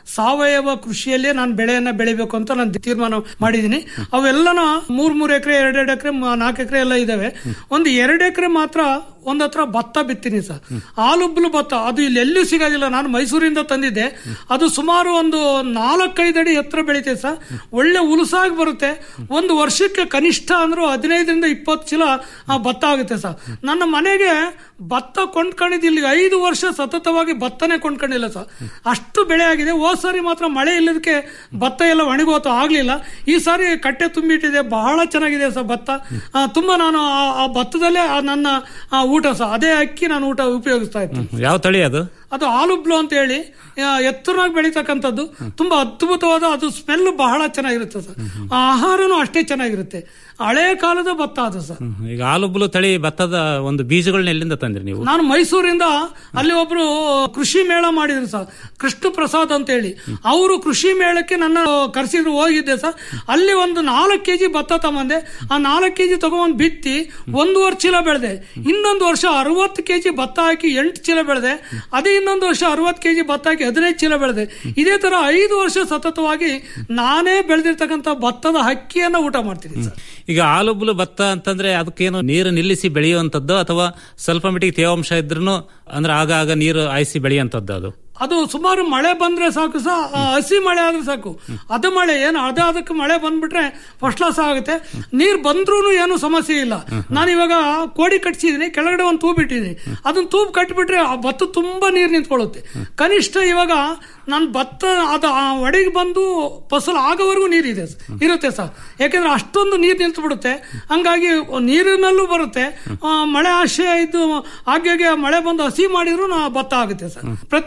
ಸಾವಯವ ಕೃಷಿಯಲ್ಲೇ ನಾನು ಬೆಳೆಯನ್ನ ಬೆಳಿಬೇಕು ಅಂತ ನಾನು ತೀರ್ಮಾನ ಮಾಡಿದ್ದೀನಿ ಅವೆಲ್ಲನ ಮೂರ್ ಮೂರ್ ಎಕರೆ ಎರಡೆರಡು ಎಕರೆ ನಾಲ್ಕು ಎಕರೆ ಎಲ್ಲ ಇದಾವೆ ಒಂದು ಎರಡು ಎಕರೆ ಮಾತ್ರ ಒಂದ್ ಹತ್ರ ಭತ್ತ ಬಿತ್ತೀನಿ ಸರ್ ಹಾಲುಬ್ಲು ಭತ್ತ ಅದು ಇಲ್ಲಿ ಎಲ್ಲೂ ಸಿಗೋದಿಲ್ಲ ನಾನು ಮೈಸೂರಿಂದ ತಂದಿದ್ದೆ ಅದು ಸುಮಾರು ಒಂದು ನಾಲ್ಕೈದು ಅಡಿ ಎತ್ತರ ಬೆಳಿತೈತೆ ಸರ್ ಒಳ್ಳೆ ಉಲಸಾಗಿ ಬರುತ್ತೆ ಒಂದು ವರ್ಷಕ್ಕೆ ಕನಿಷ್ಠ ಅಂದ್ರೂ ಹದಿನೈದರಿಂದ ಇಪ್ಪತ್ತು ಚೀಲ ಆ, ಭತ್ತ ಆಗುತ್ತೆ ಸರ್ ನನ್ನ ಮನೆಗೆ ಭತ್ತ ಕೊಂಡ್ಕೊಂಡಿದ್ದು ಇಲ್ಲಿ ಐದು ವರ್ಷ ಸತತವಾಗಿ ಭತ್ತನೇ ಕೊಂಡ್ಕೊಂಡಿಲ್ಲ ಸರ್ ಅಷ್ಟು ಬೆಳೆ ಆಗಿದೆ ಹೋದ್ ಸಾರಿ ಮಾತ್ರ ಮಳೆ ಇಲ್ಲದಕ್ಕೆ ಭತ್ತ ಎಲ್ಲ ಒಣಗೋತು ಆಗ್ಲಿಲ್ಲ ಈ ಸಾರಿ ಕಟ್ಟೆ ತುಂಬಿಟ್ಟಿದೆ ಬಹಳ ಚೆನ್ನಾಗಿದೆ ಸರ್ ಭತ್ತ ಆ, ತುಂಬಾ ನಾನು ಆ- ಆ ಭತ್ತದಲ್ಲೇ ಆ ನನ್ನ ಆ, ಊಟ ಸಹ ಅದೇ ಅಕ್ಕಿ ನಾನು ಊಟ ಉಪಯೋಗಿಸ್ತಾ ಇರ್ತೀನಿ ಯಾವ ತಳಿ ಅದು ಅದು ಆಲುಬ್ಲು ಅಂತ ಹೇಳಿ ಆ, ಎತ್ತರವಾಗಿ ಬೆಳೀತಕ್ಕಂಥದ್ದು ತುಂಬಾ ಅದ್ಭುತವಾದ ಅದು ಸ್ಮೆಲ್ ಬಹಳ ಚೆನ್ನಾಗಿರುತ್ತೆ ಸರ್ ಆ ಆಹಾರನೂ ಅಷ್ಟೇ ಚೆನ್ನಾಗಿರುತ್ತೆ ಹಳೆ ಕಾಲದ ಭತ್ತ ಅದು ಸರ್ ಈಗ ಆಲುಬ್ಲು ತಳಿ ಭತ್ತದ ಒಂದು ಬೀಜಗಳನ್ನ ಎಲ್ಲಿಂದ ತಂದ್ರಿ ನೀವು ನಾನು ಮೈಸೂರಿಂದ ಅಲ್ಲಿ ಒಬ್ರು ಕೃಷಿ ಮೇಳ ಮಾಡಿದ್ರು ಸರ್ ಕೃಷ್ಣ ಪ್ರಸಾದ್ ಅಂತ ಹೇಳಿ ಅವರು ಕೃಷಿ ಮೇಳಕ್ಕೆ ನನ್ನ ಕರೆಸಿದ್ರು ಹೋಗಿದ್ದೆ ಸರ್ ಅಲ್ಲಿ ಒಂದು ನಾಲ್ಕು ಕೆಜಿ ಭತ್ತ ತಗೊಂಡೆ ಆ ನಾಲ್ಕು ಕೆಜಿ ತಗೊಂಡ್ ಬಿತ್ತಿ ಒಂದೂವರೆ ಚೀಲ ಬೆಳೆದೆ ಇನ್ನೊಂದು ವರ್ಷ ಅರವತ್ತು ಕೆಜಿ ಭತ್ತ ಹಾಕಿ ಎಂಟು ಚೀಲ ಬೆಳೆದೆ ಅದೇ ಇನ್ನೊಂದು ವರ್ಷ ಅರವತ್ತು ಕೆಜಿ ಭತ್ತ ಹಾಕಿ ಹದಿನೈದು ಚೀಲ ಬೆಳೆದೆ ಇದೇ ತರ ಐದು ವರ್ಷ ಸತತವಾಗಿ ನಾನೇ ಬೆಳೆದಿರ್ತಕ್ಕಂಥ ಭತ್ತದ ಹಕ್ಕಿಯನ್ನ ಊಟ ಮಾಡ್ತೀನಿ ಸರ್ ಈಗ ಆಲುಬ್ಲು ಭತ್ತ ಅಂತಂದ್ರೆ ಅದಕ್ಕೇನು ನೀರು ನಿಲ್ಲಿಸಿ ಬೆಳೆಯುವಂತದ್ದು ಅಥವಾ ಸ್ವಲ್ಪ ಮಟ್ಟಿಗೆ ತೇವಾಂಶ ಇದ್ರೂ ಅಂದ್ರೆ ಆಗ ಆಗ ನೀರು ಹಾಯಿಸಿ ಬೆಳೆಯುವಂತದ್ದು ಅದು ಅದು ಸುಮಾರು ಮಳೆ ಬಂದ್ರೆ ಸಾಕು ಸಹ ಆ, ಹಸಿ ಮಳೆ ಆದ್ರೆ ಸಾಕು ಅದು ಮಳೆ ಏನು ಅದೇ ಅದಕ್ಕೆ ಮಳೆ ಬಂದ್ಬಿಟ್ರೆ ಫಸ್ಟ್ ಕ್ಲಾಸ್ ಆಗುತ್ತೆ ನೀರ್ ಬಂದ್ರೂ ಏನು ಸಮಸ್ಯೆ ಇಲ್ಲ ನಾನು ಇವಾಗ ಕೋಡಿ ಕಟ್ಸಿದೀನಿ ಕೆಳಗಡೆ ಒಂದು ತೂಬ್ ಇಟ್ಟಿದ್ದೀನಿ ಅದನ್ನ ತೂಬ್ ಕಟ್ಬಿಟ್ರೆ ಆ ಭತ್ತ ತುಂಬಾ ನೀರು ನಿಂತ್ಕೊಳ್ಳುತ್ತೆ ಕನಿಷ್ಠ ಇವಾಗ ನಾನು ಭತ್ತ ಅದು ಆ ಒಡೆಗೆ ಬಂದು ಫಸಲು ಆಗೋವರೆಗೂ ನೀರಿದೆ ಸ- ಇರುತ್ತೆ ಸರ್ ಯಾಕೆಂದ್ರೆ ಅಷ್ಟೊಂದು ನೀರು ನಿಂತು ಬಿಡುತ್ತೆ ಹಂಗಾಗಿ ನೀರಿನಲ್ಲೂ ಬರುತ್ತೆ ಆ, ಮಳೆ ಆಶಯ ಇದ್ದು ಹಾಗಾಗಿ ಮಳೆ ಬಂದು ಹಸಿ ಮಾಡಿದ್ರು ನಾ ಭತ್ತ ಆಗುತ್ತೆ ಸರ್ ಪ್ರತಿ ವರ್ಷ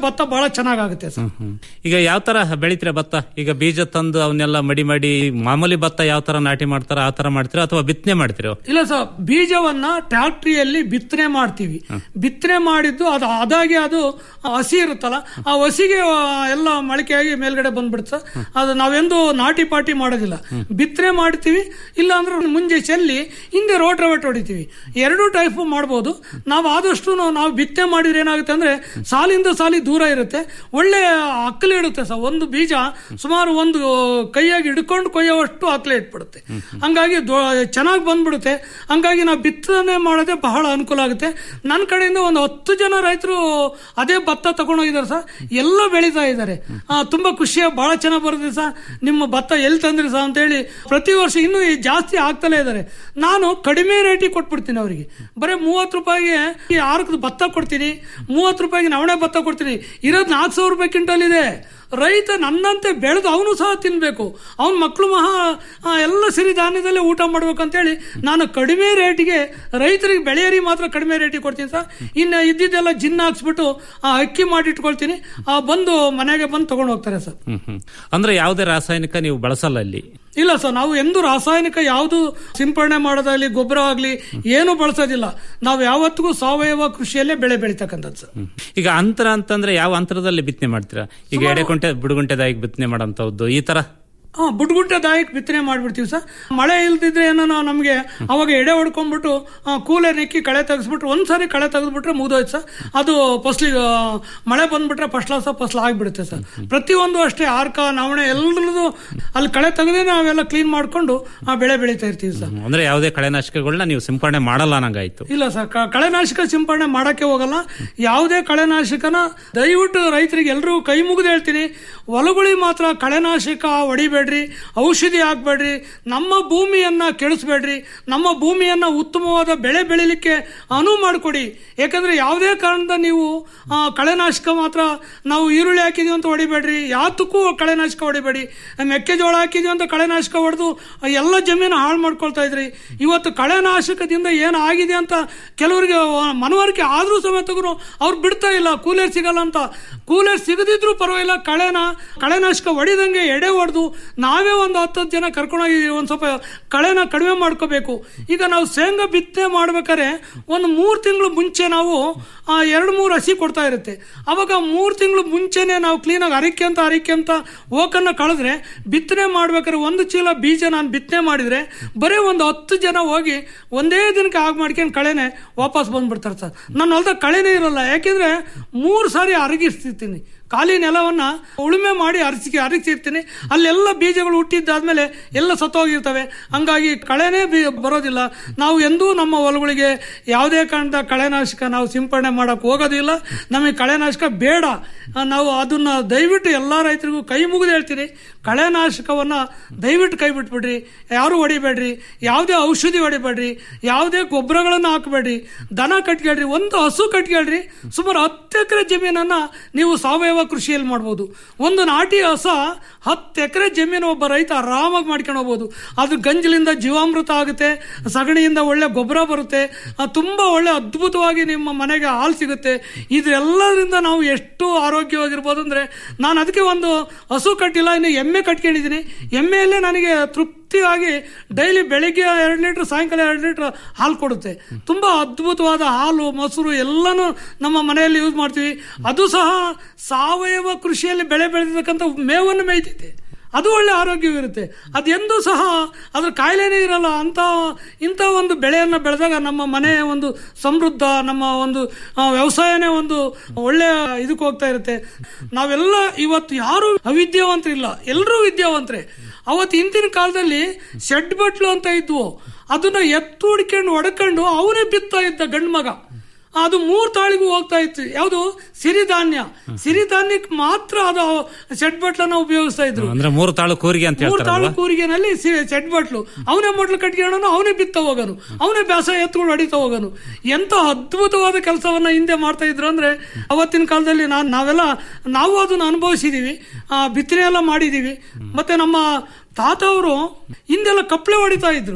ಭತ್ತ ಬಹಳ ಚೆನ್ನಾಗಾಗುತ್ತೆ ಸರ್ ಈಗ ಯಾವ ತರ ಬೆಳಿತೀರ ಭತ್ತ ಈಗ ಬೀಜ ತಂದು ಅವನ್ನೆಲ್ಲ ಮಡಿ ಮಾಡಿ ಮಾಮೂಲಿ ಭತ್ತ ಯಾವ ತರ ನಾಟಿ ಮಾಡ್ತಾರ ಆ ತರ ಮಾಡ್ತೀರಾ ಅಥವಾ ಬಿತ್ತನೆ ಮಾಡ್ತೀರೋ ಇಲ್ಲ ಸರ್ ಬೀಜವನ್ನ ಟ್ಯಾಕ್ಟ್ರಿಯಲ್ಲಿ ಬಿತ್ತನೆ ಮಾಡ್ತೀವಿ ಬಿತ್ತನೆ ಮಾಡಿದ್ದು ಅದು ಅದಾಗಿ ಅದು ಹಸಿ ಇರುತ್ತಲ್ಲ ಆ ಹಸಿಗೆ ಆ, ಎಲ್ಲ ಮೊಳಕೆಯಾಗಿ ಮೇಲ್ಗಡೆ ಬಂದ್ಬಿಡುತ್ತೆ ಸರ್ ಅದು ನಾವೆಂದು ನಾಟಿ ಪಾಟಿ ಮಾಡೋದಿಲ್ಲ ಬಿತ್ತನೆ ಮಾಡ್ತೀವಿ ಇಲ್ಲ ಅಂದ್ರೆ ಮುಂಜೆ ಚೆಲ್ಲಿ ಹಿಂದೆ ರೋಟ್ರವೆಟ್ ಹೊಡಿತೀವಿ ಎರಡು ಟೈಪ್ ಮಾಡ್ಬೋದು ನಾವು ಆದಷ್ಟು ನಾವು- ನಾವು ಬಿತ್ತನೆ ಮಾಡಿದ್ರೆ ಏನಾಗುತ್ತೆ ಅಂದ್ರೆ ಸಾಲಿಂದ ಸಾಲಿ ದೂರ ಇರುತ್ತೆ ಒಳ್ಳೆ ಅಕ್ಕಲೆ ಇಡುತ್ತೆ ಸರ್ ಒಂದು ಬೀಜ ಸುಮಾರು ಒಂದು ಕೈಯಾಗಿ ಹಿಡ್ಕೊಂಡು ಕೊಯ್ಯೋವಷ್ಟು ಅಕ್ಕಲೆ ಇಟ್ಬಿಡುತ್ತೆ ಹಂಗಾಗಿ ಚೆನ್ನಾಗಿ ಬಂದ್ಬಿಡುತ್ತೆ ಹಂಗಾಗಿ ನಾವು ಬಿತ್ತನೆ ಮಾಡೋದೇ ಬಹಳ ಅನುಕೂಲ ಆಗುತ್ತೆ ನನ್ನ ಕಡೆಯಿಂದ ಒಂದು ಹತ್ತು ಜನ ರೈತರು ಅದೇ ಭತ್ತ ತಗೊಂಡೋಗಿದ್ದಾರೆ ಸರ್ ಎಲ್ಲ ಬೆಳೀತಾ ಇದ್ದಾರೆ ಆ, ತುಂಬಾ ಖುಷಿಯಾಗಿ ಬಹಳ ಚೆನ್ನಾಗಿ ಬರುತ್ತೆ ಸರ್ ನಿಮ್ಮ ಭತ್ತ ಎಲ್ಲಿ ತಂದ್ರಿ ಸರ್ ಅಂತೇಳಿ ಪ್ರತಿ ವರ್ಷ ಇನ್ನೂ ಈ ಜಾಸ್ತಿ ಆಗ್ತಲೇ ಇದ್ದಾರೆ ನಾನು ಕಡಿಮೆ ರೇಟಿಗೆ ಕೊಟ್ಬಿಡ್ತೀನಿ ಅವರಿಗೆ ಬರೀ ಮೂವತ್ತು ರೂಪಾಯಿಗೆ ಈ ಆರಕ್ಕೆ ಭತ್ತ ಕೊಡ್ತೀನಿ ಮೂವತ್ತು ರೂಪಾಯಿಗೆ ನವಣೆ ಭತ್ತ ಕೊಡ್ತೀನಿ ಇರೋದು ನಾಲ್ಕು ಸಾವಿರ ರೂಪಾಯಿ ಕ್ವಿಂಟಲ್ ಇದೆ ರೈತ ನನ್ನಂತೆ ಬೆಳೆದು ಅವನು ಸಹ ತಿನ್ಬೇಕು ಅವನ ಮಕ್ಕಳು ಮಹಾ ಆ, ಎಲ್ಲ ಸಿರಿಧಾನ್ಯದಲ್ಲೇ ಊಟ ಮಾಡ್ಬೇಕು ಅಂತೇಳಿ ನಾನು ಕಡಿಮೆ ರೇಟಿಗೆ ರೈತರಿಗೆ ಬೆಳೆಯರಿ ಮಾತ್ರ ಕಡಿಮೆ ರೇಟಿಗೆ ಕೊಡ್ತೀನಿ ಸರ್ ಇನ್ನು ಇದ್ದಿದ್ದೆಲ್ಲ ಜಿನ್ನ ಹಾಕ್ಸ್ಬಿಟ್ಟು ಆ ಅಕ್ಕಿ ಮಾಡಿ ಇಟ್ಕೊಳ್ತೀನಿ ಆ ಬಂದು ಮನೆಗೆ ಬಂದು ತಗೊಂಡು ಹೋಗ್ತಾರೆ ಸರ್ ಹ್ಮ್ ಹ್ಮ್ ಅಂದ್ರೆ ಯಾವುದೇ ರಾಸಾಯನಿಕ ನೀವು ಬಳಸಲ್ಲ ಅಲ್ಲಿ ಇಲ್ಲ ಸರ್ ನಾವು ಎಂದು ರಾಸಾಯನಿಕ ಯಾವುದು ಸಿಂಪಡಣೆ ಮಾಡೋದಾಗ್ಲಿ ಗೊಬ್ಬರ ಆಗ್ಲಿ ಏನು ಬಳಸೋದಿಲ್ಲ ನಾವು ಯಾವತ್ತಿಗೂ ಸಾವಯವ ಕೃಷಿಯಲ್ಲೇ ಬೆಳೆ ಬೆಳಿತಕ್ಕಂಥದ್ದು ಸರ್ ಈಗ ಅಂತರ ಅಂತಂದ್ರೆ ಯಾವ ಅಂತರದಲ್ಲಿ ಬಿತ್ತನೆ ಮಾಡ್ತೀರಾ ಈಗ ಎಡೆಕುಂಟೆ ಬುಡುಗುಂಟೆದಾಗಿ ಬಿತ್ತನೆ ಮಾಡೋಂಥದ್ದು ಈ ತರ ಹಾ ಬುಡ್ಗುಂಟೆ ದಾಯಕ್ ಬಿತ್ತನೆ ಮಾಡ್ಬಿಡ್ತೀವಿ ಸರ್ ಮಳೆ ಇಲ್ದಿದ್ರೆ ಏನೋ ನಮಗೆ ಅವಾಗ ಎಡೆ ಹೊಡ್ಕೊಂಡ್ಬಿಟ್ಟು ಕೂಲರ್ ನಿಕ್ಕಿ ಕಳೆ ತೆಗೆಸ್ಬಿಟ್ರೆ ಒಂದ್ಸರಿ ಕಳೆ ತೆಗೆದ್ಬಿಟ್ರೆ ಮುಗಿದೋಯ್ತು ಸರ್ ಅದು ಫಸ್ಲಿಗೆ ಮಳೆ ಬಂದ್ಬಿಟ್ರೆ ಫಸ್ಲಾಸ ಫಸ್ಲ್ ಆಗ್ಬಿಡುತ್ತೆ ಸರ್ ಪ್ರತಿಯೊಂದು ಅಷ್ಟೇ ಆರ್ಕ ನವಣೆ ಎಲ್ಲರದು ಅಲ್ಲಿ ಕಳೆ ತೆಗೆದೇ ನಾವೆಲ್ಲ ಕ್ಲೀನ್ ಮಾಡ್ಕೊಂಡು ಆ ಬೆಳೆ ಬೆಳೀತಾ ಇರ್ತೀವಿ ಸರ್ ಅಂದ್ರೆ ಯಾವುದೇ ಕಳೆನಾಶಕಗಳನ್ನ ನೀವು ಸಿಂಪಡಣೆ ಮಾಡಲ್ಲ ಅನ್ನಂಗಾಯ್ತು ಇಲ್ಲ ಸರ್ ಕ- ಕಳೆನಾಶಕ ಸಿಂಪಡಣೆ ಮಾಡಕ್ಕೆ ಹೋಗಲ್ಲ ಯಾವುದೇ ಕಳೆನಾಶಕನ ದಯವಿಟ್ಟು ರೈತರಿಗೆ ಎಲ್ಲರೂ ಕೈ ಮುಗಿದು ಹೇಳ್ತೀನಿ ಹೊಲಗಳಿಗೆ ಮಾತ್ರ ಕಳೆನಾಶಕ ಹೊಡಿಬೇಡ್ರಿ ಔಷಧಿ ಹಾಕ್ಬೇಡ್ರಿ ನಮ್ಮ ಭೂಮಿಯನ್ನ ಕೆಡಿಸ್ಬೇಡ್ರಿ ನಮ್ಮ ಭೂಮಿಯನ್ನ ಉತ್ತಮವಾದ ಬೆಳೆ ಬೆಳಿಲಿಕ್ಕೆ ಅನುವು ಮಾಡಿಕೊಡಿ ಯಾಕಂದ್ರೆ ಯಾವುದೇ ಕಾರಣದ ನೀವು ಆ, ಕಳೆನಾಶಕ ಮಾತ್ರ ನಾವು ಈರುಳ್ಳಿ ಹಾಕಿದೀವಿ ಅಂತ ಹೊಡಿಬೇಡ್ರಿ ಯಾತಕ್ಕೂ ಕಳೆನಾಶಕ ಹೊಡಿಬೇಡಿ ಮೆಕ್ಕೆಜೋಳ ಹಾಕಿದೀವಿ ಅಂತ ಕಳೆನಾಶಕ ಹೊಡೆದು ಎಲ್ಲ ಜಮೀನು ಹಾಳು ಮಾಡ್ಕೊಳ್ತಾ ಇದ್ರಿ ಇವತ್ತು ಕಳೆನಾಶಕದಿಂದ ಏನು ಆಗಿದೆ ಅಂತ ಕೆಲವರಿಗೆ ಮನವರಿಕೆ ಆದ್ರೂ ಸಮೇತಗೂ ಅವ್ರು ಬಿಡ್ತಾ ಇಲ್ಲ ಕೂಲರ್ ಸಿಗಲ್ಲ ಅಂತ ಕೂಲರ್ ಸಿಗದಿದ್ರು ಪರವಾಗಿಲ್ಲ ಕಳೆನ ಕಳೆನಾಶಕ ಹೊಡಿದಂಗೆ ಎಡೆ ಹೊಡೆದು ನಾವೇ ಒಂದು ಹತ್ತು ಹತ್ತು ಜನ ಕರ್ಕೊಂಡೋಗಿ ಒಂದು ಸ್ವಲ್ಪ ಕಳೆನ ಕಡಿಮೆ ಮಾಡ್ಕೋಬೇಕು ಈಗ ನಾವು ಶೇಂಗಾ ಬಿತ್ತನೆ ಮಾಡ್ಬೇಕಾದ್ರೆ ಒಂದು ಮೂರು ತಿಂಗಳು ಮುಂಚೆ ನಾವು ಆ, ಎರಡು ಮೂರು ಹಸಿ ಕೊಡ್ತಾ ಇರುತ್ತೆ ಅವಾಗ ಮೂರು ತಿಂಗಳು ಮುಂಚೆನೆ ನಾವು ಕ್ಲೀನಾಗಿ ಅರಿಕೆ ಅಂತ ಅರಿಕೆ ಅಂತ ಓಕನ್ನ ಕಳೆದ್ರೆ ಬಿತ್ತನೆ ಮಾಡ್ಬೇಕಾದ್ರೆ ಒಂದು ಚೀಲ ಬೀಜ ನಾನು ಬಿತ್ತನೆ ಮಾಡಿದ್ರೆ ಬರೀ ಒಂದು ಹತ್ತು ಜನ ಹೋಗಿ ಒಂದೇ ದಿನಕ್ಕೆ ಆಗ ಮಾಡ್ಕೊಂಡು ಕಳೆನೆ ವಾಪಸ್ ಬಂದ್ಬಿಡ್ತಾರೆ ಸರ್ ನನ್ನ ಹೊಲ್ದಾಗ ಕಳೆನೇ ಇರಲ್ಲ ಯಾಕೆಂದ್ರೆ ಮೂರು ಸಾರಿ ಅರಗಿಸ್ತಿರ್ತೀನಿ ಖಾಲಿ ನೆಲವನ್ನ ಉಳುಮೆ ಮಾಡಿ ಅರಸಿ ಅರಗಿಸಿರ್ತೀನಿ ಅಲ್ಲೆಲ್ಲ ಬೀಜಗಳು ಹುಟ್ಟಿದ್ದಾದ್ಮೇಲೆ ಎಲ್ಲ ಸತ್ತೋಗಿರ್ತವೆ ಹಂಗಾಗಿ ಕಳೆನೇ ಬಿ- ಬರೋದಿಲ್ಲ ನಾವು ಎಂದೂ ನಮ್ಮ ಹೊಲಗಳಿಗೆ ಯಾವುದೇ ಕಾರಣದ ಕಳೆನಾಶಕ ನಾವು ಸಿಂಪಡಣೆ ಮಾಡಕ್ ಹೋಗೋದಿಲ್ಲ ನಮಗೆ ಕಳೆನಾಶಕ ಬೇಡ ಆ, ನಾವು ಅದನ್ನ ದಯವಿಟ್ಟು ಎಲ್ಲಾ ರೈತರಿಗೂ ಕೈ ಮುಗಿದು ಹೇಳ್ತೀನಿ ಕಳೆನಾಶಕವನ್ನ ದಯವಿಟ್ಟು ಕೈ ಬಿಟ್ಬಿಡ್ರಿ ಯಾರು ಹೊಡಿಬೇಡ್ರಿ ಯಾವುದೇ ಔಷಧಿ ಹೊಡಿಬೇಡ್ರಿ ಯಾವುದೇ ಗೊಬ್ಬರಗಳನ್ನು ಹಾಕಬೇಡ್ರಿ ದನ ಕಟ್ಕೊಳ್ರಿ ಒಂದು ಹಸು ಕಟ್ಕೊಳ್ರಿ ಸುಮಾರು ಹತ್ತು ಎಕರೆ ಜಮೀನನ್ನ ನೀವು ಸಾವಯವ ಕೃಷಿಯಲ್ಲಿ ಮಾಡ್ಬೋದು ಒಂದು ನಾಟಿ ಹಸ ಹತ್ತು ಎಕರೆ ಜಮೀನು ಒಬ್ಬ ರೈತ ಆರಾಮಾಗಿ ಮಾಡ್ಕೊಂಡು ಹೋಗ್ಬೋದು ಅದ್ರ ಗಂಜಲಿಂದ ಜೀವಾಮೃತ ಆಗುತ್ತೆ ಸಗಣಿಯಿಂದ ಒಳ್ಳೆ ಗೊಬ್ಬರ ಬರುತ್ತೆ ಆ, ತುಂಬಾ ಒಳ್ಳೆ ಅದ್ಭುತವಾಗಿ ನಿಮ್ಮ ಮನೆಗೆ ಹಾಲು ಸಿಗುತ್ತೆ ಇದೆಲ್ಲದರಿಂದ ನಾವು ಎಷ್ಟು ಆರೋಗ್ಯವಾಗಿರ್ಬೋದು ಅಂದ್ರೆ ನಾನು ಅದಕ್ಕೆ ಒಂದು ಹಸು ಕಟ್ಟಿಲ್ಲ ಇನ್ನು ಎಮ್ಮೆ ಕಟ್ಕೊಂಡಿದ್ದೀನಿ ಎಮ್ಮೆಯಲ್ಲೇ ನನಗೆ ತೃಪ್ತಿಯಾಗಿ ಡೈಲಿ ಬೆಳಿಗ್ಗೆ ಎರಡು ಲೀಟರ್ ಸಾಯಂಕಾಲ ಎರಡು ಲೀಟರ್ ಹಾಲು ಕೊಡುತ್ತೆ ತುಂಬಾ ಅದ್ಭುತವಾದ ಹಾಲು ಮೊಸರು ಎಲ್ಲನೂ ನಮ್ಮ ಮನೆಯಲ್ಲಿ ಯೂಸ್ ಮಾಡ್ತೀವಿ ಅದು ಸಹ ಸಾವಯವ ಕೃಷಿಯಲ್ಲಿ ಬೆಳೆ ಬೆಳೆದಿರ್ತಕ್ಕಂಥ ಮೇವನ್ನು ಮೇಯ್ತೈತೆ ಅದು ಒಳ್ಳೆ ಆರೋಗ್ಯವಿರುತ್ತೆ ಅದೆಂದೂ ಸಹ ಅದ್ರ ಕಾಯಿಲೆನೇ ಇರಲ್ಲ ಅಂತ ಇಂಥ ಒಂದು ಬೆಳೆಯನ್ನು ಬೆಳೆದಾಗ ನಮ್ಮ ಮನೆ ಒಂದು ಸಮೃದ್ಧ ನಮ್ಮ ಒಂದು ಆ, ವ್ಯವಸಾಯನೇ ಒಂದು ಒಳ್ಳೆಯ ಇದಕ್ಕೆ ಹೋಗ್ತಾ ಇರುತ್ತೆ ನಾವೆಲ್ಲ ಇವತ್ತು ಯಾರು ಅವಿದ್ಯಾವಂತರಿಲ್ಲ ಎಲ್ಲರೂ ವಿದ್ಯಾವಂತರೇ ಅವತ್ತು ಹಿಂದಿನ ಕಾಲದಲ್ಲಿ ಶೆಡ್ ಬಟ್ಲು ಅಂತ ಇದ್ವು ಅದನ್ನ ಎತ್ತು ಹುಡ್ಕೊಂಡು ಹೊಡ್ಕೊಂಡು ಅವನೇ ಬಿತ್ತಾ ಇದ್ದ ಗಂಡು ಮಗ ಅದು ಮೂರ್ ತಾಳಿಗೂ ಹೋಗ್ತಾ ಇತ್ತು ಯಾವುದು ಸಿರಿಧಾನ್ಯ ಸಿರಿಧಾನ್ಯಕ್ಕೆ ಮಾತ್ರ ಅದು ಸೆಟ್ ಬಟ್ಲನ್ನ ಉಪಯೋಗಿಸ್ತಾ ಇದ್ರು ಅಂದ್ರೆ ಮೂರು ತಾಳು ಕೂರಿಗೆ ಅಂತ ಮೂರ್ ತಾಳು ಹೇಳ್ತಾರಲ್ವಾ ಕೂರಿಗೆನಲ್ಲಿ ಸೆಟ್ ಬಟ್ಲು ಅವನೇ ಮೊಟ್ಲು ಕಟ್ಕೊಳ್ಳೋನು ಅವನೇ ಬಿತ್ತ ಹೋಗೋನು ಅವನೇ ಬ್ಯಾಸ ಎತ್ತುಗಳು ಹೊಡಿತಾ ಹೋಗೋನು ಎಂತ ಅದ್ಭುತವಾದ ಕೆಲಸವನ್ನ ಹಿಂದೆ ಮಾಡ್ತಾ ಇದ್ರು ಅಂದ್ರೆ ಅವತ್ತಿನ ಕಾಲದಲ್ಲಿ ನಾನ್ ನಾವೆಲ್ಲ ನಾವು ಅದನ್ನ ಅನುಭವಿಸಿದೀವಿ ಆ, ಬಿತ್ತನೆ ಎಲ್ಲ ಮಾಡಿದೀವಿ ಮತ್ತೆ ನಮ್ಮ ತಾತ ಅವರು ಹಿಂದೆಲ್ಲ ಕಪ್ಳೆ ಹೊಡಿತಾ ಇದ್ರು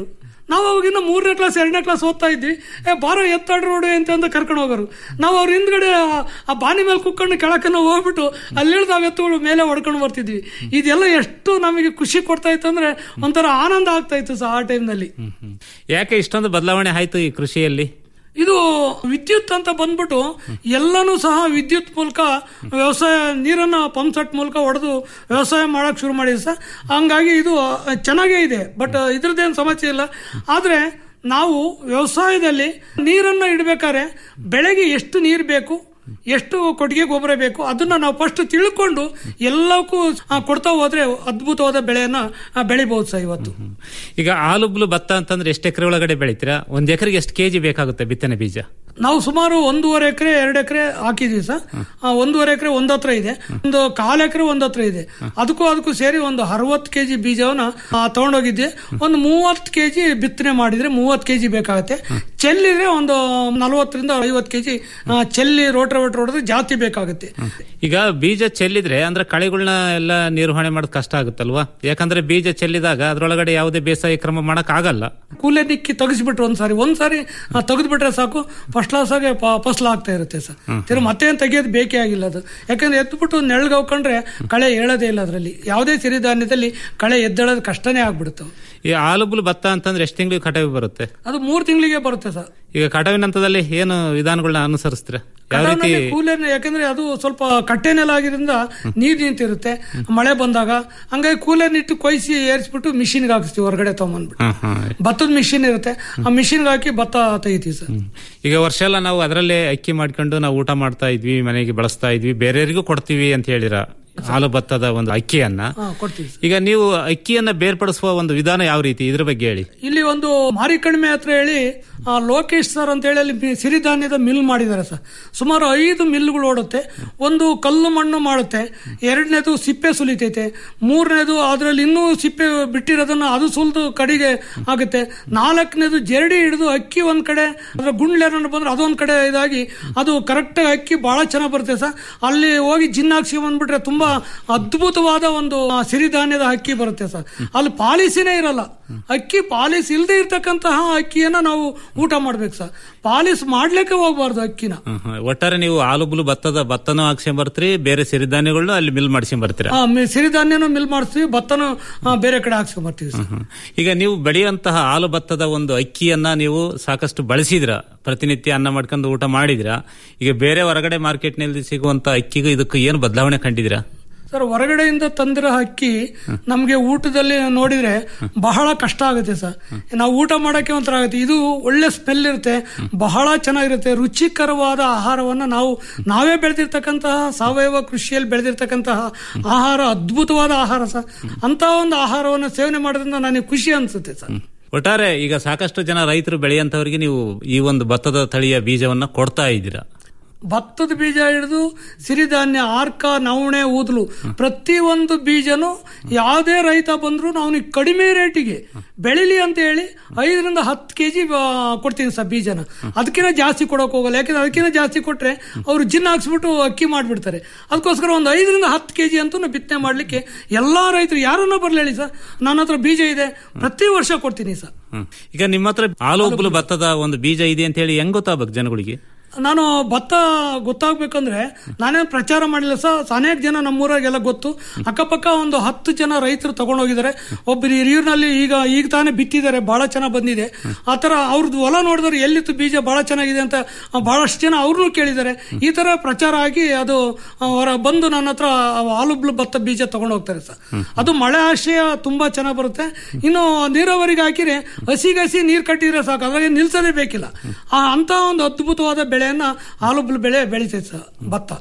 ನಾವು ಅವಾಗಿನ್ನ ಮೂರನೇ ಕ್ಲಾಸ್ ಎರಡನೇ ಕ್ಲಾಸ್ ಓದ್ತಾ ಇದ್ವಿ ಏ ಬಾರೋ ಎತ್ತಾಡ್ರಿ ನೋಡಿ ಅಂತ ಅಂತ ಕರ್ಕೊಂಡು ಹೋಗೋರು ನಾವು ಅವ್ರ ಹಿಂದ್ಗಡೆ ಆ- ಆ ಬಾನಿ ಮೇಲೆ ಕುತ್ಕೊಂಡು ಕೆಳಕ್ಕೆ ನಾವು ಹೋಗ್ಬಿಟ್ಟು ಅಲ್ಲಿ ಇಳಿದು ಆ ಎತ್ತುಗಳು ಮೇಲೆ ಹೊಡ್ಕೊಂಡು ಬರ್ತಿದ್ವಿ ಇದೆಲ್ಲ ಎಷ್ಟು ನಮಗೆ ಖುಷಿ ಕೊಡ್ತಾ ಇತ್ತು ಅಂದ್ರೆ ಒಂಥರ ಆನಂದ ಆಗ್ತಾ ಇತ್ತು ಸರ್ ಆ ಟೈಮ್ನಲ್ಲಿ ಯಾಕೆ ಇಷ್ಟೊಂದು ಬದಲಾವಣೆ ಆಯ್ತು ಈ ಕೃಷಿಯಲ್ಲಿ ಇದು ವಿದ್ಯುತ್ ಅಂತ ಬಂದ್ಬಿಟ್ಟು ಎಲ್ಲನೂ ಸಹ ವಿದ್ಯುತ್ ಮೂಲಕ ವ್ಯವಸಾಯ ನೀರನ್ನ ಪಂಪ್ ಸೆಟ್ ಮೂಲಕ ಹೊಡೆದು ವ್ಯವಸಾಯ ಮಾಡಕ್ ಶುರು ಮಾಡಿದೆ ಸರ್ ಹಂಗಾಗಿ ಇದು ಚೆನ್ನಾಗೇ ಇದೆ ಬಟ್ ಇದ್ರದ್ದೇನು ಸಮಸ್ಯೆ ಇಲ್ಲ ಆದ್ರೆ ನಾವು ವ್ಯವಸಾಯದಲ್ಲಿ ನೀರನ್ನ ಇಡಬೇಕಾದ್ರೆ ಬೆಳೆಗೆ ಎಷ್ಟು ನೀರು ಬೇಕು ಎಷ್ಟು ಕೊಟ್ಟಿಗೆ ಗೊಬ್ಬರ ಬೇಕು ಅದನ್ನ ನಾವು ಫಸ್ಟ್ ತಿಳ್ಕೊಂಡು ಎಲ್ಲಕ್ಕೂ ಆ, ಕೊಡ್ತಾ ಹೋದ್ರೆ ಅದ್ಭುತವಾದ ಬೆಳೆಯನ್ನ ಆ, ಬೆಳಿಬಹುದು ಸರ್ ಇವತ್ತು ಈಗ ಆಲುಬ್ಲು ಭತ್ತ ಅಂತಂದ್ರೆ ಎಷ್ಟು ಎಕರೆ ಒಳಗಡೆ ಬೆಳಿತೀರಾ ಒಂದ್ ಎಕರೆಗೆ ಎಷ್ಟು ಕೆಜಿ ಬೇಕಾಗುತ್ತೆ ಬಿತ್ತನೆ ಬೀಜ ನಾವು ಸುಮಾರು ಒಂದೂವರೆ ಎಕರೆ ಎರಡು ಎಕರೆ ಹಾಕಿದೀವಿ ಸರ್ ಆ, ಒಂದೂವರೆ ಎಕರೆ ಒಂದ್ ಹತ್ರ ಇದೆ ಒಂದು ಕಾಲ್ ಎಕರೆ ಒಂದ್ ಹತ್ರ ಇದೆ ಅದಕ್ಕೂ ಅದಕ್ಕೂ ಸೇರಿ ಒಂದು ಅರವತ್ತು ಕೆಜಿ ಬೀಜವನ್ನ ಆ, ತಗೊಂಡೋಗಿದ್ದೆ ಒಂದು ಮೂವತ್ತು ಕೆಜಿ ಬಿತ್ತನೆ ಮಾಡಿದ್ರೆ ಮೂವತ್ತು ಕೆಜಿ ಬೇಕಾಗುತ್ತೆ ಚೆಲ್ಲಿದ್ರೆ ಒಂದು ನಲವತ್ತರಿಂದ ಐವತ್ತು ಕೆಜಿ ಚೆಲ್ಲಿ ರೋಟ್ರವೇಟ್ರ್ ಹೊಡೆದ್ರೆ ಜಾಸ್ತಿ ಬೇಕಾಗುತ್ತೆ ಈಗ ಬೀಜ ಚೆಲ್ಲಿದ್ರೆ ಅಂದ್ರೆ ಕಳೆಗಳನ್ನ ಎಲ್ಲ ನಿರ್ವಹಣೆ ಮಾಡೋದು ಕಷ್ಟ ಆಗುತ್ತಲ್ವಾ ಯಾಕಂದ್ರೆ ಬೀಜ ಚೆಲ್ಲಿದಾಗ ಅದ್ರೊಳಗಡೆ ಯಾವುದೇ ಬೇಸಾಯ ಕ್ರಮ ಮಾಡಕ್ ಆಗಲ್ಲ ಕೂಲೆ ನಿಕ್ಕಿ ತೆಗಿಸ್ಬಿಟ್ರು ಒಂದ್ಸಾರಿ ಒಂದ್ಸಾರಿ ತೆಗೆದ್ಬಿಟ್ರೆ ಸಾಕು ಫಸ್ಟ್ ಕ್ಲಾಸ್ ಆಗಿ ಪ- ಫಸಲು ಆಗ್ತಾ ಇರುತ್ತೆ ಸರ್ ತಿರು ಮತ್ತೆ ಏನ್ ತೆಗಿಯೋದು ಬೇಕೇ ಆಗಿಲ್ಲ ಅದು ಯಾಕಂದ್ರೆ ಎದ್ಬಿಟ್ಟು ನೆಳ್ಗೆ ಹೋಗ್ಕೊಂಡ್ರೆ ಕಳೆ ಹೇಳೋದೇ ಇಲ್ಲ ಅದರಲ್ಲಿ ಯಾವುದೇ ಸಿರಿಧಾನ್ಯದಲ್ಲಿ ಕಳೆ ಎದ್ದೇಳೋದು ಕಷ್ಟನೇ ಆಗ್ಬಿಡುತ್ತೆ ಈ ಆಲುಬ್ಲು ಭತ್ತ ಅಂತಂದ್ರೆ ಎಷ್ಟು ತಿಂಗಳಿಗೆ ಕಟಾವು ಬರುತ್ತೆ ಅದು ಮೂರ್ ತಿಂಗಳಿಗೆ ಬರುತ್ತೆ ಸರ್ ಈಗ ಕಟಾವಿನ ಹಂತದಲ್ಲಿ ಏನು ವಿಧಾನಗಳನ್ನ ಅನುಸರಿಸ್ತೀರಾ ಯಾವ ರೀತಿ ಕೂಲರ್ ಯಾಕಂದ್ರೆ ಅದು ಸ್ವಲ್ಪ ಕಟ್ಟೆ ನೆಲ ಆಗಿದ್ರಿಂದ ನೀರ್ ನಿಂತಿರುತ್ತೆ ಮಳೆ ಬಂದಾಗ ಹಂಗಾಗಿ ಕೂಲರ್ ಇಟ್ಟು ಕೊಯ್ಸಿ ಏರಿಸ್ಬಿಟ್ಟು ಮಿಷಿನ್ಗೆ ಹಾಕಿಸ್ತೀವಿ ಹೊರಗಡೆ ತಗೊಂಡ್ಬಿಟ್ಟು ಹಾ, ಹಾ. ಭತ್ತದ ಮಿಷಿನ್ ಇರುತ್ತೆ ಆ ಮಿಷಿನ್ಗೆ ಹಾಕಿ ಭತ್ತ ತೆಗಿತೀವಿ ಸರ್ ಈಗ ವರ್ಷ ಎಲ್ಲ ನಾವು ಅದರಲ್ಲೇ ಅಕ್ಕಿ ಮಾಡ್ಕೊಂಡು ನಾವು ಊಟ ಮಾಡ್ತಾ ಇದ್ವಿ ಮನೆಗೆ ಬಳಸ್ತಾ ಇದ್ವಿ ಬೇರೆಯವರಿಗೂ ಕೊಡ್ತೀವಿ ಅಂತ ಹೇಳಿರ ಹಾಲು ಭತ್ತದ ಒಂದು ಅಕ್ಕಿಯನ್ನ ಹಾ ಕೊಡ್ತೀವಿ ಈಗ ನೀವು ಅಕ್ಕಿಯನ್ನ ಬೇರ್ಪಡಿಸುವ ಒಂದು ವಿಧಾನ ಯಾವ ರೀತಿ ಇದ್ರ ಬಗ್ಗೆ ಹೇಳಿ ಇಲ್ಲಿ ಒಂದು ಮಾರಿ ಕಡಿಮೆ ಹತ್ರ ಹೇಳಿ ಆ, ಲೋಕೇಶ್ ಸರ್ ಅಂತ ಹೇಳಿ ಅಲ್ಲಿ ಬಿ- ಸಿರಿಧಾನ್ಯದ ಮಿಲ್ ಮಾಡಿದ್ದಾರೆ ಸರ್ ಸುಮಾರು ಐದು ಮಿಲ್ಗಳು ಓಡುತ್ತೆ ಒಂದು ಕಲ್ಲು ಮಣ್ಣು ಮಾಡುತ್ತೆ ಎರಡನೇದು ಸಿಪ್ಪೆ ಸುಲಿತೈತೆ ಮೂರನೇದು ಅದರಲ್ಲಿ ಇನ್ನೂ ಸಿಪ್ಪೆ ಬಿಟ್ಟಿರೋದನ್ನ ಅದು ಸುಲಿದು ಕಡೆಗೆ ಆಗುತ್ತೆ ನಾಲ್ಕನೇದು ಜರಡಿ ಹಿಡಿದು ಅಕ್ಕಿ ಒಂದ್ ಕಡೆ ಅದರ ಗುಂಡ್ಲೇನ ಬಂದ್ರೆ ಅದೊಂದ್ ಕಡೆ ಇದಾಗಿ ಅದು ಕರೆಕ್ಟ್ ಅಕ್ಕಿ ಬಹಳ ಚೆನ್ನಾಗಿ ಬರುತ್ತೆ ಸರ್ ಅಲ್ಲಿ ಹೋಗಿ ಜಿನ್ ಹಾಕ್ಸಿ ಬಂದ್ಬಿಟ್ರೆ ತುಂಬಾ ಅದ್ಭುತವಾದ ಒಂದು ಆ, ಸಿರಿಧಾನ್ಯದ ಅಕ್ಕಿ ಬರುತ್ತೆ ಸರ್ ಅಲ್ಲಿ ಪಾಲಿಸಿನೇ ಇರಲ್ಲ ಅಕ್ಕಿ ಪಾಲಿಸ್ ಇಲ್ಲದೆ ಇರ್ತಕ್ಕಂತಹ ಅಕ್ಕಿಯನ್ನ ನಾವು ಊಟ ಮಾಡ್ಬೇಕು ಸರ್ ಪಾಲಿಸ್ ಮಾಡ್ಲಿಕ್ಕೆ ಹೋಗ್ಬಾರ್ದು ಅಕ್ಕಿನ ಹ್ಮ್, ಹ್ಮ್. ಒಟ್ಟಾರೆ ನೀವು ಆಲುಬ್ಲು ಭತ್ತದ ಭತ್ತನೂ ಹಾಕ್ಸ್ಕೊಂಡ್ ಬರ್ತೀರಿ ಬೇರೆ ಸಿರಿಧಾನ್ಯಗಳನ್ನ ಅಲ್ಲಿ ಮಿಲ್ ಮಾಡ್ಸ್ಕೊಂಡ್ ಬರ್ತೀರಾ ಆ, ಮಿ- ಸಿರಿಧಾನ್ಯನೂ ಮಿಲ್ ಮಾಡಿಸ್ತೀವಿ ಭತ್ತನೂ ಆ, ಬೇರೆ ಕಡೆ ಹಾಕ್ಸ್ಕೊಂಡ್ ಬರ್ತೀವಿ ಸರ್ ಹ್ಮ್. ಈಗ ನೀವು ಬೆಳೆಯುವಂತಹ ಹಾಲು ಭತ್ತದ ಒಂದು ಅಕ್ಕಿಯನ್ನ ನೀವು ಸಾಕಷ್ಟು ಬಳಸಿದ್ರ ಪ್ರತಿನಿತ್ಯ ಅನ್ನ ಮಾಡ್ಕೊಂಡು ಊಟ ಮಾಡಿದಿರಾ ಈಗ ಬೇರೆ ಹೊರಗಡೆ ಮಾರ್ಕೆಟ್ನಲ್ಲಿ ಸಿಗುವಂತ ಅಕ್ಕಿಗೂ ಇದಕ್ಕೂ ಏನು ಬದಲಾವಣೆ ಕಂಡಿದ್ದೀರಾ ಸರ್ ಹೊರಗಡೆಯಿಂದ ತಂದಿರೋ ಅಕ್ಕಿ ನಮಗೆ ಊಟದಲ್ಲಿ ನೋಡಿದ್ರೆ ಬಹಳ ಕಷ್ಟ ಆಗುತ್ತೆ ಸರ್ ನಾವು ಊಟ ಮಾಡಕ್ಕೆ ಒಂಥರ ಆಗುತ್ತೆ ಇದು ಒಳ್ಳೆ ಸ್ಮೆಲ್ ಇರುತ್ತೆ ಬಹಳ ಚೆನ್ನಾಗಿರುತ್ತೆ ರುಚಿಕರವಾದ ಆಹಾರವನ್ನ ನಾವು ನಾವೇ ಬೆಳೆದಿರ್ತಕ್ಕಂತಹ ಸಾವಯವ ಕೃಷಿಯಲ್ಲಿ ಬೆಳೆದಿರ್ತಕ್ಕಂತಹ ಆಹಾರ ಅದ್ಭುತವಾದ ಆಹಾರ ಸರ್ ಅಂತ ಒಂದು ಆಹಾರವನ್ನು ಸೇವನೆ ಮಾಡೋದ್ರಿಂದ ನನಗೆ ಖುಷಿ ಅನ್ಸುತ್ತೆ ಸರ್ ಒಟ್ಟಾರೆ ಈಗ ಸಾಕಷ್ಟು ಜನ ರೈತರು ಬೆಳೆಯಂತವರಿಗೆ ನೀವು ಈ ಒಂದು ಭತ್ತದ ತಳಿಯ ಬೀಜವನ್ನ ಕೊಡ್ತಾ ಇದ್ದೀರಾ ಭತ್ತದ ಬೀಜ ಹಿಡಿದು ಸಿರಿಧಾನ್ಯ ಆರ್ಕ ನವಣೆ ಊದಲು ಪ್ರತಿ ಒಂದು ಬೀಜನು ಯಾವುದೇ ರೈತ ಬಂದ್ರು ಅವನಿಗೆ ಕಡಿಮೆ ರೇಟಿಗೆ ಬೆಳಿಲಿ ಅಂತ ಹೇಳಿ ಐದರಿಂದ ಹತ್ತು ಕೆಜಿ ಕೊಡ್ತೀನಿ ಸರ್ ಬೀಜನ ಅದಕ್ಕಿಂತ ಜಾಸ್ತಿ ಕೊಡೋಕೆ ಹೋಗಲ್ಲ ಯಾಕಂದ್ರೆ ಅದಕ್ಕಿಂತ ಜಾಸ್ತಿ ಕೊಟ್ರೆ ಅವರು ಜಿನ್ ಹಾಕ್ಸ್ಬಿಟ್ಟು ಅಕ್ಕಿ ಮಾಡಿಬಿಡ್ತಾರೆ ಅದಕ್ಕೋಸ್ಕರ ಒಂದು ಐದರಿಂದ ಹತ್ತು ಕೆಜಿ ಅಂತೂ ನಾವು ಬಿತ್ತನೆ ಮಾಡ್ಲಿಕ್ಕೆ ಎಲ್ಲಾ ರೈತರು ಯಾರನ್ನ ಬರ್ಲಿ ಹೇಳಿ ಸರ್ ನನ್ನ ಹತ್ರ ಬೀಜ ಇದೆ ಪ್ರತಿ ವರ್ಷ ಕೊಡ್ತೀನಿ ಸರ್ ಹ್ಮ್. ಈಗ ನಿಮ್ಮ ಹತ್ರ ಹಾಲು ಉಬ್ಬಲು ಭತ್ತದ ಒಂದು ಬೀಜ ಇದೆ ಅಂತ ಹೇಳಿ ಹೆಂಗ್ ಗೊತ್ತಾಗಬೇಕು ಜನಗಳಿಗೆ ನಾನು ಭತ್ತ ಗೊತ್ತಾಗ್ಬೇಕಂದ್ರೆ ನಾನೇನು ಪ್ರಚಾರ ಮಾಡಿಲ್ಲ ಸರ್ ಅನೇಕ ಜನ ನಮ್ಮೂರಾಗೆಲ್ಲ ಗೊತ್ತು ಅಕ್ಕಪಕ್ಕ ಒಂದು ಹತ್ತು ಜನ ರೈತರು ತಗೊಂಡೋಗಿದ್ದಾರೆ ಒಬ್ಬರು ಹಿರಿಯೂರಿನಲ್ಲಿ ಈಗ ಈಗ ತಾನೇ ಬಿತ್ತಿದ್ದಾರೆ ಬಹಳ ಚೆನ್ನಾಗಿ ಬಂದಿದೆ ಆ ತರ ಅವ್ರದ್ದು ಹೊಲ ನೋಡಿದ್ರೆ ಎಲ್ಲಿತ್ತು ಬೀಜ ಬಹಳ ಚೆನ್ನಾಗಿದೆ ಅಂತ ಬಹಳಷ್ಟು ಜನ ಅವ್ರನ್ನೂ ಕೇಳಿದ್ದಾರೆ ಈ ತರ ಪ್ರಚಾರ ಆಗಿ ಅದು ಹೊರ ಬಂದು ನನ್ನ ಹತ್ರ ಆಲುಬ್ಲು ಭತ್ತ ಬೀಜ ತಗೊಂಡು ಹೋಗ್ತಾರೆ ಸರ್ ಅದು ಮಳೆ ಆಶ್ರಯ ತುಂಬಾ ಚೆನ್ನಾಗಿ ಬರುತ್ತೆ ಇನ್ನು ನೀರಾವರಿಗೆ ಹಾಕಿದ್ರೆ ಹಸಿಗೆ ಹಸಿ ನೀರು ಕಟ್ಟಿದ್ರೆ ಸಾಕು ಅದ್ರಾಗೆ ನಿಲ್ಸೋದೇ ಬೇಕಿಲ್ಲ ಆ ಅಂತ ಒಂದು ಅದ್ಭುತವಾದ ಬೆಳೆಯನ್ನ ಆಲುಬ್ಲು ಬೆಳೆ ಬೆಳಿತೈತೆ ಸರ್ ಭತ್ತ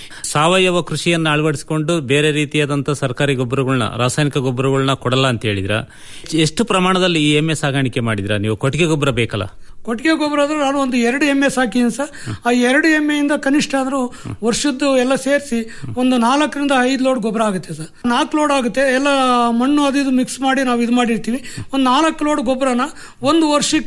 ಸಾವಯವ ಕೃಷಿಯನ್ನ ಅಳವಡಿಸಿಕೊಂಡು ಬೇರೆ ರೀತಿಯಾದಂತಹ ಸರ್ಕಾರಿ ಗೊಬ್ಬರಗಳನ್ನ ರಾಸಾಯನಿಕ ಗೊಬ್ಬರಗಳನ್ನ ಕೊಡಲ್ಲ ಅಂತ ಹೇಳಿದ್ರ ಎಷ್ಟು ಪ್ರಮಾಣದಲ್ಲಿ ಈ ಎಮ್ಮೆ ಸಾಗಾಣಿಕೆ ಮಾಡಿದ್ರ ನೀವು ಕೊಟ್ಟಿಗೆ ಗೊಬ್ಬರ ಬೇಕಲ್ಲ ಕೊಟ್ಟಿಗೆ ಗೊಬ್ಬರ ಆದ್ರೆ ನಾನು ಒಂದು ಎರಡು ಎಮ್ಮೆ ಸಾಕಿದ್ದೀನಿ ಸರ್ ಆ ಎರಡು ಎಮ್ಮೆಯಿಂದ ಕನಿಷ್ಠ ಆದ್ರೂ ವರ್ಷದ್ದು ಎಲ್ಲ ಸೇರಿಸಿ ಒಂದು ನಾಲ್ಕರಿಂದ ಐದು ಲೋಡ್ ಗೊಬ್ಬರ ಆಗುತ್ತೆ ಸರ್ ನಾಲ್ಕು ಲೋಡ್ ಆಗುತ್ತೆ ಎಲ್ಲ ಮಣ್ಣು ಅದು ಇದು ಮಿಕ್ಸ್ ಮಾಡಿ ನಾವು ಇದು ಮಾಡಿರ್ತೀವಿ ಒಂದು ನಾಲ್ಕು ಲೋಡ್ ಗೊಬ್ಬರನ ಒಂದು ವರ್ಷಕ್ಕೆ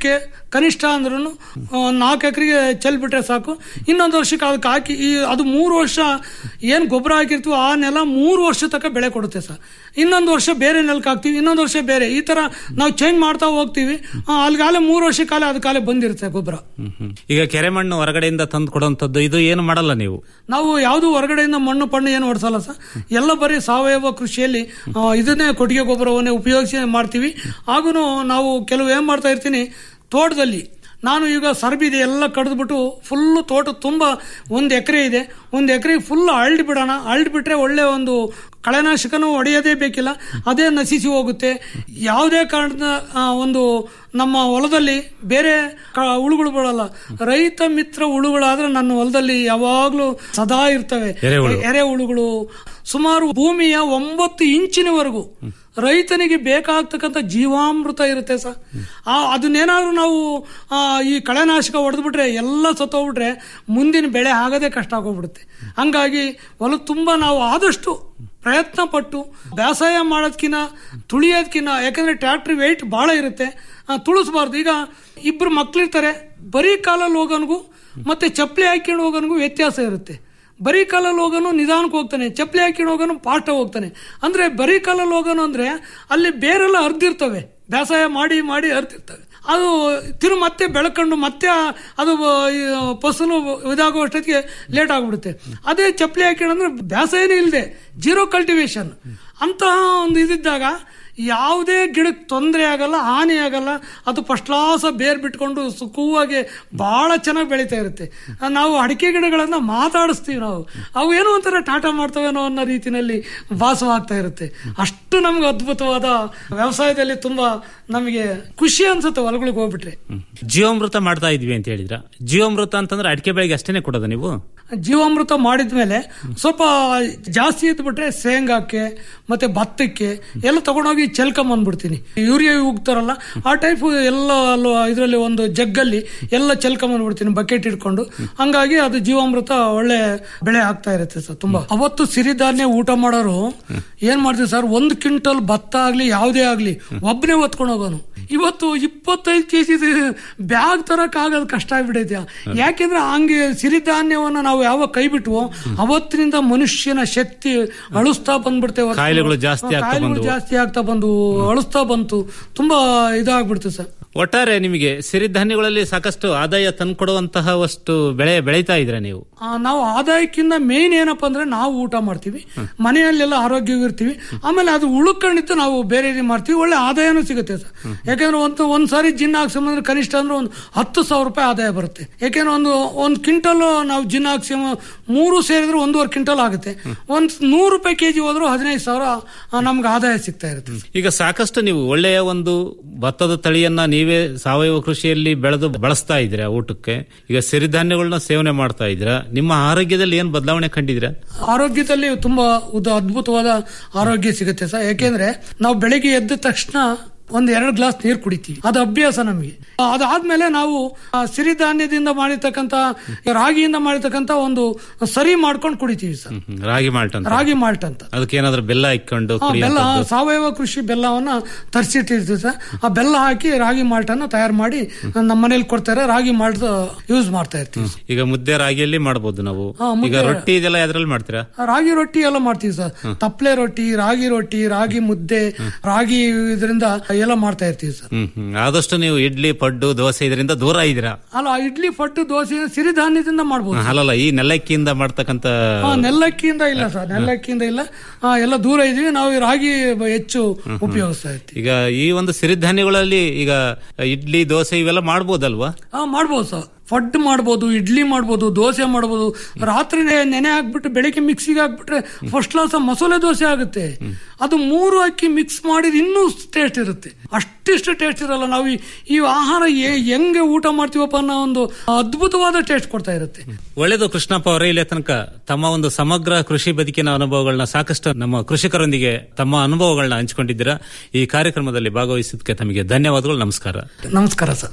ಕನಿಷ್ಠ ಅಂದ್ರೂ ನಾಲ್ಕು ಎಕರೆಗೆ ಚೆಲ್ಬಿಟ್ರೆ ಸಾಕು ಇನ್ನೊಂದು ವರ್ಷಕ್ಕೆ ಅದಕ್ಕೆ ಹಾಕಿ ಈ ಅದು ಮೂರು ವರ್ಷ ಏನು ಗೊಬ್ಬರ ಹಾಕಿರ್ತೀವೋ ಆ ನೆಲ ಮೂರು ವರ್ಷ ತನಕ ಬೆಳೆ ಕೊಡುತ್ತೆ ಸರ್ ಇನ್ನೊಂದು ವರ್ಷ ಬೇರೆ ನೆಲಕ್ಕೆ ಹಾಕ್ತೀವಿ ಇನ್ನೊಂದು ವರ್ಷ ಬೇರೆ ಈ ತರ ನಾವು ಚೇಂಜ್ ಮಾಡ್ತಾ ಹೋಗ್ತೀವಿ ಆ, ಅಲ್ಲಿಗಾಲೆ ಮೂರು ವರ್ಷ ಕಾಲ ಅದಕ್ಕಾಲೆ ಬಂದಿರುತ್ತೆ ಗೊಬ್ಬರ ಈಗ ಕೆರೆ ಮಣ್ಣು ಹೊರಗಡೆಯಿಂದ ತಂದು ಕೊಡುವಂಥದ್ದು ಇದು ಏನು ಮಾಡಲ್ಲ ನೀವು ನಾವು ಯಾವುದು ಹೊರಗಡೆಯಿಂದ ಮಣ್ಣು ಪಣ್ಣು ಏನು ಹೊಡ್ಸಲ್ಲ ಸರ್ ಎಲ್ಲ ಬರೀ ಸಾವಯವ ಕೃಷಿಯಲ್ಲಿ ಆ, ಇದನ್ನೇ ಕೊಟ್ಟಿಗೆ ಗೊಬ್ಬರವನ್ನೇ ಉಪಯೋಗಿಸಿ ಮಾಡ್ತೀವಿ ಹಾಗೂ ನಾವು ಕೆಲವು ಏನ್ ಮಾಡ್ತಾ ಇರ್ತೀನಿ ತೋಟದಲ್ಲಿ ನಾನು ಈಗ ಸರ್ಬಿದೆ ಎಲ್ಲ ಕಡಿದ್ಬಿಟ್ಟು ಫುಲ್ಲು ತೋಟ ತುಂಬ ಒಂದು ಎಕರೆ ಇದೆ ಒಂದು ಎಕರೆ ಫುಲ್ ಅಳ್ಳಿ ಬಿಡೋಣ ಅಳ್ಳಿ ಬಿಟ್ರೆ ಒಳ್ಳೆ ಒಂದು ಕಳೆನಾಶಕನೂ ಹೊಡೆಯೋದೇ ಬೇಕಿಲ್ಲ ಅದೇ ನಶಿಸಿ ಹೋಗುತ್ತೆ ಯಾವುದೇ ಕಾರಣದ ಆ, ಒಂದು ನಮ್ಮ ಹೊಲದಲ್ಲಿ ಬೇರೆ ಕ- ಹುಳುಗಳು ಬಿಡಲ್ಲ ರೈತ ಮಿತ್ರ ಹುಳುಗಳಾದ್ರೆ ನನ್ನ ಹೊಲದಲ್ಲಿ ಯಾವಾಗ್ಲೂ ಸದಾ ಇರ್ತವೆ ಎರೆಹುಳು. ಎರೆಹುಳುಗಳು ಸುಮಾರು ಭೂಮಿಯ ಒಂಬತ್ತು ಇಂಚಿನವರೆಗೂ ರೈತನಿಗೆ ಬೇಕಾಗ್ತಕ್ಕಂಥ ಜೀವಾಮೃತ ಇರುತ್ತೆ ಸರ್ ಆ ಅದನ್ನೇನಾದ್ರೂ ನಾವು ಆ, ಈ ಕಳೆನಾಶಕ ಹೊಡೆದ್ಬಿಟ್ರೆ ಎಲ್ಲ ಸತ್ತೋಗ್ಬಿಟ್ರೆ ಮುಂದಿನ ಬೆಳೆ ಆಗದೆ ಕಷ್ಟ ಆಗೋಗ್ಬಿಡುತ್ತೆ ಹಂಗಾಗಿ ಹೊಲ ತುಂಬ ನಾವು ಆದಷ್ಟು ಪ್ರಯತ್ನ ಪಟ್ಟು ಬೇಸಾಯ ಮಾಡೋದ್ಕಿನ್ನ ತುಳಿಯೋದ್ಕಿನ್ನ ಯಾಕಂದ್ರೆ ಟ್ರ್ಯಾಕ್ಟರ್ ವೆಯ್ಟ್ ಬಹಳ ಇರುತ್ತೆ ಆ, ತುಳಿಸ್ಬಾರ್ದು ಈಗ ಇಬ್ರು ಮಕ್ಳಿರ್ತಾರೆ ಬರೀ ಕಾಲಲ್ಲಿ ಹೋಗೋನ್ಗೂ ಮತ್ತೆ ಚಪ್ಪಲಿ ಹಾಕೊಂಡು ಹೋಗೋನ್ಗೂ ವ್ಯತ್ಯಾಸ ಇರುತ್ತೆ ಬರೀ ಕಾಲಲ್ಲಿ ಹೋಗೋನು ನಿಧಾನಕ್ಕೆ ಹೋಗ್ತಾನೆ ಚಪ್ಪಲಿ ಹಾಕೊಂಡು ಹೋಗೋನು ಪಾಠ ಹೋಗ್ತಾನೆ ಅಂದ್ರೆ ಬರೀ ಕಾಲಲ್ಲಿ ಹೋಗೋನು ಅಂದ್ರೆ ಅಲ್ಲಿ ಬೇರೆಲ್ಲ ಹರಿದಿರ್ತವೆ ಬೇಸಾಯ ಮಾಡಿ ಮಾಡಿ ಹರಿದಿರ್ತವೆ ಅದು ತಿರು ಮತ್ತೆ ಬೆಳ್ಕೊಂಡು ಮತ್ತೆ ಆ- ಅದು ಈ ಫಸಲು ಇದಾಗೋ ಅಷ್ಟೊತ್ತಿಗೆ ಲೇಟ್ ಆಗ್ಬಿಡುತ್ತೆ ಅದೇ ಚಪ್ಪಲಿ ಹಾಕಿದ್ರೆ ಬೇಸಾಯನೇ ಇಲ್ಲದೆ ಜೀರೋ ಕಲ್ಟಿವೇಶನ್ ಅಂತಹ ಒಂದು ಇದಿದ್ದಾಗ ಯಾವುದೇ ಗಿಡಕ್ಕೆ ತೊಂದರೆ ಆಗಲ್ಲ ಹಾನಿ ಆಗಲ್ಲ ಅದು ಫಸ್ಟ್ ಕ್ಲಾಸ ಬೇರ್ ಬಿಟ್ಕೊಂಡು ಸುಖವಾಗಿ ಬಹಳ ಚೆನ್ನಾಗಿ ಬೆಳೀತಾ ಇರುತ್ತೆ ಆ, ನಾವು ಅಡಿಕೆ ಗಿಡಗಳನ್ನ ಮಾತಾಡಿಸ್ತೀವಿ ನಾವು ಅವು ಏನೋ ಒಂಥರ ಟಾಟಾ ಮಾಡ್ತವೇನೋ ಅನ್ನೋ ರೀತಿನಲ್ಲಿ ಭಾಸವಾಗ್ತಾ ಇರುತ್ತೆ ಅಷ್ಟು ನಮ್ಗೆ ಅದ್ಭುತವಾದ ವ್ಯವಸಾಯದಲ್ಲಿ ತುಂಬಾ ನಮಗೆ ಖುಷಿ ಅನ್ಸುತ್ತೆ ಹೊಲಗಳಿಗೆ ಹೋಗ್ಬಿಟ್ರೆ ಜೀವಾಮೃತ ಮಾಡ್ತಾ ಇದ್ವಿ ಅಂತ ಹೇಳಿದ್ರ ಜೀವಾಮೃತ ಅಂತಂದ್ರೆ ಅಡಿಕೆ ಬೆಳೆಗೆ ಅಷ್ಟೇನೆ ಕೊಡೋದ ನೀವು ಜೀವಾಮೃತ ಮಾಡಿದ್ಮೇಲೆ ಸ್ವಲ್ಪ ಜಾಸ್ತಿ ಇದ್ಬಿಟ್ರೆ ಶೇಂಗಾಕ್ಕೆ ಮತ್ತೆ ಭತ್ತಕ್ಕೆ ಎಲ್ಲ ತಗೊಂಡೋಗಿ ಚೆಲ್ಕೊಂಬಂದ್ಬಿಡ್ತೀನಿ ಯೂರಿಯಾ ಉಗ್ತಾರಲ್ಲ ಆ ಟೈಪ್ ಎಲ್ಲ ಇದರಲ್ಲಿ ಒಂದು ಜಗ್ಗಲ್ಲಿ ಎಲ್ಲ ಚೆಲ್ಕೊಂಬಂದ್ಬಿಡ್ತೀನಿ ಬಕೆಟ್ ಇಟ್ಕೊಂಡು ಹಂಗಾಗಿ ಅದು ಜೀವಾಮೃತ ಒಳ್ಳೆ ಬೆಳೆ ಆಗ್ತಾ ಇರುತ್ತೆ ಸರ್ ತುಂಬಾ ಅವತ್ತು ಸಿರಿಧಾನ್ಯ ಊಟ ಮಾಡೋರು ಏನ್ ಮಾಡ್ತೀವಿ ಸರ್ ಒಂದು ಕ್ವಿಂಟಲ್ ಭತ್ತ ಆಗ್ಲಿ ಯಾವುದೇ ಆಗ್ಲಿ ಒಬ್ಬನೇ ಹೊತ್ಕೊಂಡು ಹೋಗೋನು ಇವತ್ತು ಇಪ್ಪತ್ತೈದು ಕೆ ಜಿ ಬ್ಯಾಗ್ ತರಕ್ ಆಗೋದು ಕಷ್ಟ ಆಗ್ಬಿಡೈತೆ ಯಾಕೆಂದ್ರೆ ಹಂಗೆ ಸಿರಿಧಾನ್ಯವನ್ನ ನಾವು ಯಾವಾಗ ಕೈ ಬಿಟ್ವೋ ಅವತ್ತಿನಿಂದ ಮನುಷ್ಯನ ಶಕ್ತಿ ಅಳಿಸ್ತಾ ಬಂದ್ಬಿಡ್ತೇವೆ ಹೊರ್ತು- ಕಾಯಿಲೆಗಳು ಜಾಸ್ತಿ ಆಗ್ತಾ ಕಾಯಿಲೆಗಳು ಬಂದ್ವು. ಜಾಸ್ತಿ ಆಗ್ತಾ ಬಂದು ಅಳಿಸ್ತಾ ಬಂತು ತುಂಬಾ ಇದಾಗ್ಬಿಡ್ತು ಸರ್ ಒಟ್ಟಾರೆ ನಿಮಗೆ ಸಿರಿಧಾನ್ಯಗಳಲ್ಲಿ ಸಾಕಷ್ಟು ಆದಾಯ ತಂದ್ಕೊಡುವಂತಹ ಅಷ್ಟು ಬೆಳೆ ಬೆಳೀತಾ ಇದ್ರೆ ನೀವು ಆ, ನಾವು ಆದಾಯಕ್ಕಿಂತ ಮೇನ್ ಏನಪ್ಪಾ ಅಂದ್ರೆ ನಾವು ಊಟ ಮಾಡ್ತೀವಿ ಮನೆಯಲ್ಲೆಲ್ಲ ಆರೋಗ್ಯವಿರ್ತೀವಿ ಆಮೇಲೆ ಅದು ಉಳ್ಕೊಂಡಿದ್ದು ನಾವು ಬೇರೆ ರೀತಿ ಮಾಡ್ತೀವಿ ಒಳ್ಳೆ ಆದಾಯನೂ ಸಿಗುತ್ತೆ ಸರ್ ಯಾಕಂದ್ರೆ ಒಂದು ಒಂದ್ ಸಾರಿ ಜಿನ್ ಹಾಕ್ಸಂದ್ರೆ ಕನಿಷ್ಠ ಅಂದ್ರೆ ಒಂದು ಹತ್ತು ಸಾವಿರ ರೂಪಾಯಿ ಆದಾಯ ಬರುತ್ತೆ ಯಾಕೆಂದ್ರೆ ಒಂದು ಒಂದು ಕ್ವಿಂಟಲ್ ನಾವು ಜಿನ್ ಹಾಕ್ಸಿ ಮೂರು ಸೇರಿದ್ರೆ ಒಂದೂವರೆ ಕ್ವಿಂಟಲ್ ಆಗುತ್ತೆ ಒಂದ್ ನೂರು ರೂಪಾಯಿ ಕೆಜಿ ಹೋದ್ರು ಹದಿನೈದು ಸಾವಿರ ಆ, ನಮ್ಗೆ ಆದಾಯ ಸಿಗ್ತಾ ಇರುತ್ತೆ ಈಗ ಸಾಕಷ್ಟು ನೀವು ಒಳ್ಳೆಯ ಒಂದು ಭತ್ತದ ತಳಿಯನ್ನ ನೀವೇ ಸಾವಯವ ಕೃಷಿಯಲ್ಲಿ ಬೆಳೆದು ಬಳಸ್ತಾ ಇದ್ದೀರಾ ಊಟಕ್ಕೆ ಈಗ ಸಿರಿಧಾನ್ಯಗಳನ್ನ ಸೇವನೆ ಮಾಡ್ತಾ ಇದ್ದೀರಾ ನಿಮ್ಮ ಆರೋಗ್ಯದಲ್ಲಿ ಏನ್ ಬದಲಾವಣೆ ಕಂಡಿದ್ದೀರಾ ಆರೋಗ್ಯದಲ್ಲಿ ತುಂಬಾ ಉದ ಅದ್ಭುತವಾದ ಆರೋಗ್ಯ ಸಿಗುತ್ತೆ ಸರ್ ಯಾಕೆಂದ್ರೆ ನಾವು ಬೆಳಿಗ್ಗೆ ಎದ್ದ ತಕ್ಷಣ ಒಂದ್ ಎರಡು ಗ್ಲಾಸ್ ನೀರು ಕುಡಿತೀವಿ ಅದು ಅಭ್ಯಾಸ ನಮಗೆ ಅದಾದ್ಮೇಲೆ ನಾವು ಆ, ಸಿರಿಧಾನ್ಯದಿಂದ ಮಾಡಿರ್ತಕ್ಕಂಥ ರಾಗಿಯಿಂದ ಮಾಡಿರ್ತಕ್ಕಂಥ ಒಂದು ಸರಿ ಮಾಡ್ಕೊಂಡು ಕುಡಿತೀವಿ ಸರ್ ಹ್ಮ್, ರಾಗಿ ಮಾಲ್ಟ್ ಅಂತ ರಾಗಿ ಮಾಲ್ಟ್ ಅಂತ ಅದಕ್ಕೆ ಏನಾದ್ರೂ ಬೆಲ್ಲ ಇಕ್ಕೊಂಡು ಆ, ಬೆಲ್ಲ ಕುಡಿಯುವಂಥದ್ದು ಸಾವಯವ ಕೃಷಿ ಬೆಲ್ಲವನ್ನ ತರಿಸಿಟ್ಟಿರ್ತೀವಿ ಸರ್ ಆ ಬೆಲ್ಲ ಹಾಕಿ ರಾಗಿ ಮಾಲ್ಟ್ ಅನ್ನ ತಯಾರು ಮಾಡಿ ನಮ್ಮ ಮನೇಲಿ ಕೊಡ್ತಾರೆ ರಾಗಿ ಮಾಲ್ಟ್ ಯೂಸ್ ಮಾಡ್ತಾ ಇರ್ತೀವಿ ಈಗ ಮುದ್ದೆ ರಾಗಿಯಲ್ಲಿ ಮಾಡ್ಬೋದು ನಾವು ಹಾ, ಮುದ್ದೆ- ಈಗ ರೊಟ್ಟಿ ಇದೆಲ್ಲ ಯಾವ್ದ್ರಲ್ಲಿ ಮಾಡ್ತೀರಾ ರಾಗಿ ರೊಟ್ಟಿ ಎಲ್ಲ ಮಾಡ್ತೀವಿ ಸರ್ ತಪ್ಪಲೆ ರೊಟ್ಟಿ ರಾಗಿ ರೊಟ್ಟಿ ರಾಗಿ ಮುದ್ದೆ ರಾಗಿ ಇದರಿಂದ ಎಲ್ಲ ಮಾಡ್ತಾ ಇರ್ತೀವಿ ಸರ್ ಹ್ಮ್ ಹ್ಮ್ ಆದಷ್ಟು ನೀವು ಇಡ್ಲಿ ಪಡ್ಡು ದೋಸೆ ಇದರಿಂದ ದೂರ ಇದ್ದೀರಾ ಅಲ್ಲ ಇಡ್ಲಿ ಪಟ್ಟು ದೋಸೆ ಸಿರಿಧಾನ್ಯದಿಂದ ಮಾಡ್ಬೋದು ಅಲ್ಲಲ್ಲ ಈ ನೆಲಕ್ಕಿಯಿಂದ ಮಾಡ್ತಕ್ಕಂತ ಆ, ನೆಲ್ಲಕ್ಕಿಯಿಂದ ಇಲ್ಲ ಸರ್ ನೆಲ್ಲಕ್ಕಿಯಿಂದ ಇಲ್ಲ ಆ, ಎಲ್ಲ ದೂರ ಇದೀವಿ ನಾವು ಈ ರಾಗಿ ಬ- ಹೆಚ್ಚು ಉಪಯೋಗಿಸ್ತಾ ಇರ್ತೀವಿ ಈಗ ಈ ಒಂದು ಸಿರಿಧಾನ್ಯಗಳಲ್ಲಿ ಈಗ ಇಡ್ಲಿ ದೋಸೆ ಇವೆಲ್ಲ ಮಾಡ್ಬೋದಲ್ವಾ ಹಾ ಮಾಡ್ಬೋದು ಸರ್ ಫಡ್ ಮಾಡ್ಬೋದು ಇಡ್ಲಿ ಮಾಡ್ಬೋದು ದೋಸೆ ಮಾಡ್ಬೋದು ರಾತ್ರಿ ನೆನೆ ಹಾಕ್ಬಿಟ್ಟು ಬೆಳಿಗ್ಗೆ ಮಿಕ್ಸಿಗೆ ಹಾಕ್ಬಿಟ್ರೆ ಫಸ್ಟ್ ಕ್ಲಾಸ್ ಮಸಾಲೆ ದೋಸೆ ಆಗುತ್ತೆ ಅದು ಮೂರು ಅಕ್ಕಿ ಮಿಕ್ಸ್ ಮಾಡಿದ್ರೆ ಇನ್ನೂ ಟೇಸ್ಟ್ ಇರುತ್ತೆ ಅಷ್ಟಿಷ್ಟು ಟೇಸ್ಟ್ ಇರಲ್ಲ ನಾವು ಈ- ಈ ಆಹಾರ ಹೆ- ಹೆಂಗೆ ಊಟ ಮಾಡ್ತೀವಪ್ಪ ಅನ್ನೋ ಒಂದು ಅದ್ಭುತವಾದ ಟೇಸ್ಟ್ ಕೊಡ್ತಾ ಇರುತ್ತೆ ಒಳ್ಳೆಯದು ಕೃಷ್ಣಪ್ಪ ಅವರೇ ಇಲ್ಲಿ ತನಕ ತಮ್ಮ ಒಂದು ಸಮಗ್ರ ಕೃಷಿ ಬದುಕಿನ ಅನುಭವಗಳನ್ನ ಸಾಕಷ್ಟು ನಮ್ಮ ಕೃಷಿಕರೊಂದಿಗೆ ತಮ್ಮ ಅನುಭವಗಳನ್ನ ಹಂಚಿಕೊಂಡಿದ್ದೀರಾ ಈ ಕಾರ್ಯಕ್ರಮದಲ್ಲಿ ಭಾಗವಹಿಸಿದ್ದಕ್ಕೆ ತಮಗೆ ಧನ್ಯವಾದಗಳು ನಮಸ್ಕಾರ ನಮಸ್ಕಾರ ಸರ್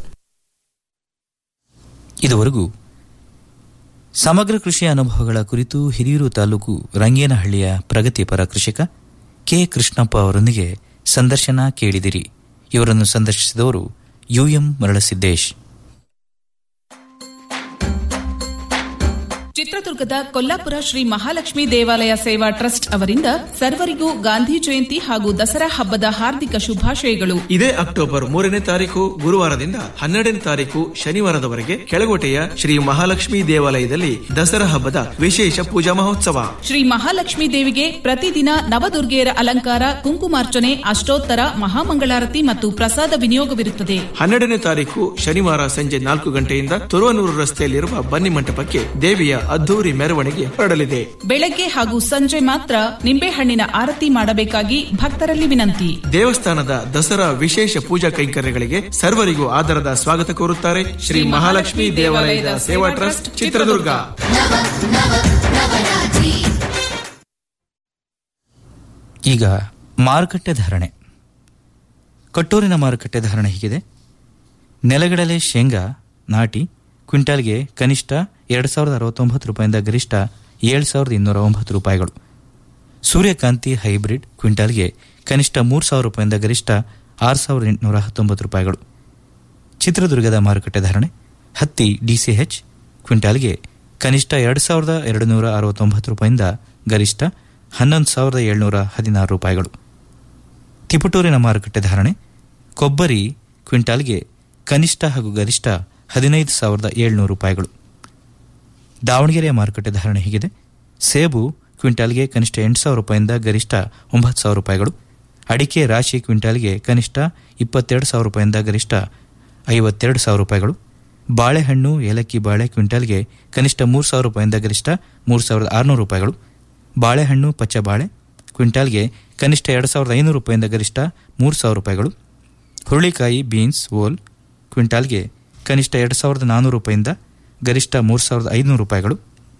ಇದುವರೆಗೂ ಸಮಗ್ರ ಕೃಷಿಯ ಅನುಭವಗಳ ಕುರಿತು ಹಿರಿಯೂರು ತಾಲೂಕು ರಂಗೇನಹಳ್ಳಿಯ ಪ್ರಗತಿಪರ ಕೃಷಿಕ ಕೆ ಕೃಷ್ಣಪ್ಪ ಅವರೊಂದಿಗೆ ಸಂದರ್ಶನ ಕೇಳಿದಿರಿ ಇವರನ್ನು ಸಂದರ್ಶಿಸಿದವರು ಯುಎಂ ಮರಳಸಿದ್ದೇಶ್ ಚಿತ್ರದುರ್ಗದ ಕೊಲ್ಲಾಪುರ ಶ್ರೀ ಮಹಾಲಕ್ಷ್ಮಿ ದೇವಾಲಯ ಸೇವಾ ಟ್ರಸ್ಟ್ ಅವರಿಂದ ಸರ್ವರಿಗೂ ಗಾಂಧಿ ಜಯಂತಿ ಹಾಗೂ ದಸರಾ ಹಬ್ಬದ ಹಾರ್ದಿಕ ಶುಭಾಶಯಗಳು ಇದೇ ಅಕ್ಟೋಬರ್ ಮೂರನೇ ತಾರೀಕು ಗುರುವಾರದಿಂದ ಹನ್ನೆರಡನೇ ತಾರೀಕು ಶನಿವಾರದವರೆಗೆ ಕೆಳಗೋಟೆಯ ಶ್ರೀ ಮಹಾಲಕ್ಷ್ಮಿ ದೇವಾಲಯದಲ್ಲಿ ದಸರಾ ಹಬ್ಬದ ವಿಶೇಷ ಪೂಜಾ ಮಹೋತ್ಸವ ಶ್ರೀ ಮಹಾಲಕ್ಷ್ಮಿ ದೇವಿಗೆ ಪ್ರತಿದಿನ ನವದುರ್ಗೆಯರ ಅಲಂಕಾರ ಕುಂಕುಮಾರ್ಚನೆ ಅಷ್ಟೋತ್ತರ ಮಹಾಮಂಗಳಾರತಿ ಮತ್ತು ಪ್ರಸಾದ ವಿನಿಯೋಗವಿರುತ್ತದೆ ಹನ್ನೆರಡನೇ ತಾರೀಕು ಶನಿವಾರ ಸಂಜೆ ನಾಲ್ಕು ಗಂಟೆಯಿಂದ ತುರುವನೂರು ರಸ್ತೆಯಲ್ಲಿರುವ ಬನ್ನಿ ಮಂಟಪಕ್ಕೆ ದೇವಿಯ ಅದ್ದೂರಿ ಮೆರವಣಿಗೆ ಹೊರಡಲಿದೆ ಬೆಳಗ್ಗೆ ಹಾಗೂ ಸಂಜೆ ಮಾತ್ರ ನಿಂಬೆಹಣ್ಣಿನ ಆರತಿ ಮಾಡಬೇಕಾಗಿ ಭಕ್ತರಲ್ಲಿ ವಿನಂತಿ ದೇವಸ್ಥಾನದ ದಸರಾ ವಿಶೇಷ ಪೂಜಾ ಕೈಂಕರ್ಯಗಳಿಗೆ ಸರ್ವರಿಗೂ ಆದರದ ಸ್ವಾಗತ ಕೋರುತ್ತಾರೆ ಶ್ರೀ ಮಹಾಲಕ್ಷ್ಮಿ ದೇವಾಲಯದ ಸೇವಾ ಟ್ರಸ್ಟ್ ಚಿತ್ರದುರ್ಗ ಈಗ ಮಾರುಕಟ್ಟೆ ಧಾರಣೆ ಕಟ್ಟೂರಿನ ಮಾರುಕಟ್ಟೆ ಧಾರಣೆ ಹೀಗಿದೆ ನೆಲಗಡಲೆ ಶೇಂಗಾ ನಾಟಿ ಕ್ವಿಂಟಾಲ್ಗೆ ಕನಿಷ್ಠ ಎರಡು ಸಾವಿರದ ಅರವತ್ತೊಂಬತ್ತು ರೂಪಾಯಿಂದ ಗರಿಷ್ಠ ಏಳು ಸಾವಿರದ ಇನ್ನೂರ ಒಂಬತ್ತು ರೂಪಾಯಿಗಳು ಸೂರ್ಯಕಾಂತಿ ಹೈಬ್ರಿಡ್ ಕ್ವಿಂಟಾಲ್ಗೆ ಕನಿಷ್ಠ ಮೂರು ಸಾವಿರ ರೂಪಾಯಿಂದ ಗರಿಷ್ಠ ಆರು ಸಾವಿರದ ಎಂಟುನೂರ ಹತ್ತೊಂಬತ್ತು ರೂಪಾಯಿಗಳು ಚಿತ್ರದುರ್ಗದ ಮಾರುಕಟ್ಟೆ ಧಾರಣೆ ಹತ್ತಿ ಡಿಸಿಎಚ್ ಕ್ವಿಂಟಾಲ್ಗೆ ಕನಿಷ್ಠ ಎರಡು ಸಾವಿರದ ಎರಡು ನೂರ ಅರವತ್ತೊಂಬತ್ತು ರೂಪಾಯಿಂದ ಗರಿಷ್ಠ ಹನ್ನೊಂದು ಸಾವಿರದ ಏಳ್ನೂರ ಹದಿನಾರು ರೂಪಾಯಿಗಳು ತಿಪಟೂರಿನ ಮಾರುಕಟ್ಟೆ ಧಾರಣೆ ಕೊಬ್ಬರಿ ಕ್ವಿಂಟಾಲ್ಗೆ ಕನಿಷ್ಠ ಹಾಗೂ ಗರಿಷ್ಠ ಹದಿನೈದು ಸಾವಿರದ ಏಳ್ನೂರು ರೂಪಾಯಿಗಳು ದಾವಣಗೆರೆಯ ಮಾರುಕಟ್ಟೆ ಧಾರಣೆ ಹೀಗಿದೆ ಸೇಬು ಕ್ವಿಂಟಾಲ್ಗೆ ಕನಿಷ್ಠ ಎಂಟು ಸಾವಿರ ರೂಪಾಯಿಂದ ಗರಿಷ್ಠ ಒಂಬತ್ತು ಸಾವಿರ ರೂಪಾಯಿಗಳು ಅಡಿಕೆ ರಾಶಿ ಕ್ವಿಂಟಾಲ್ಗೆ ಕನಿಷ್ಠ ಇಪ್ಪತ್ತೆರಡು ಸಾವಿರ ರೂಪಾಯಿಂದ ಗರಿಷ್ಠ ಐವತ್ತೆರಡು ಸಾವಿರ ರೂಪಾಯಿಗಳು ಬಾಳೆಹಣ್ಣು ಏಲಕ್ಕಿ ಬಾಳೆ ಕ್ವಿಂಟಾಲ್ಗೆ ಕನಿಷ್ಠ ಮೂರು ಸಾವಿರ ರೂಪಾಯಿಂದ ಗರಿಷ್ಠ ಮೂರು ಸಾವಿರದ ಆರುನೂರು ರೂಪಾಯಿಗಳು ಬಾಳೆಹಣ್ಣು ಪಚ್ಚ ಬಾಳೆ ಕ್ವಿಂಟಾಲ್ಗೆ ಕನಿಷ್ಠ ಎರಡು ಸಾವಿರದ ಐನೂರು ರೂಪಾಯಿಂದ ಗರಿಷ್ಠ ಮೂರು ಸಾವಿರ ರೂಪಾಯಿಗಳು ಹುರುಳಿಕಾಯಿ ಬೀನ್ಸ್ ಓಲ್ ಕ್ವಿಂಟಾಲ್ಗೆ ಕನಿಷ್ಠ ಎರಡು ಸಾವಿರದ ನಾನ್ನೂರು ರೂಪಾಯಿಂದ ಗರಿಷ್ಠ ಮೂರು ಸಾವಿರದ ಐದುನೂರು ರೂಪಾಯಿಗಳು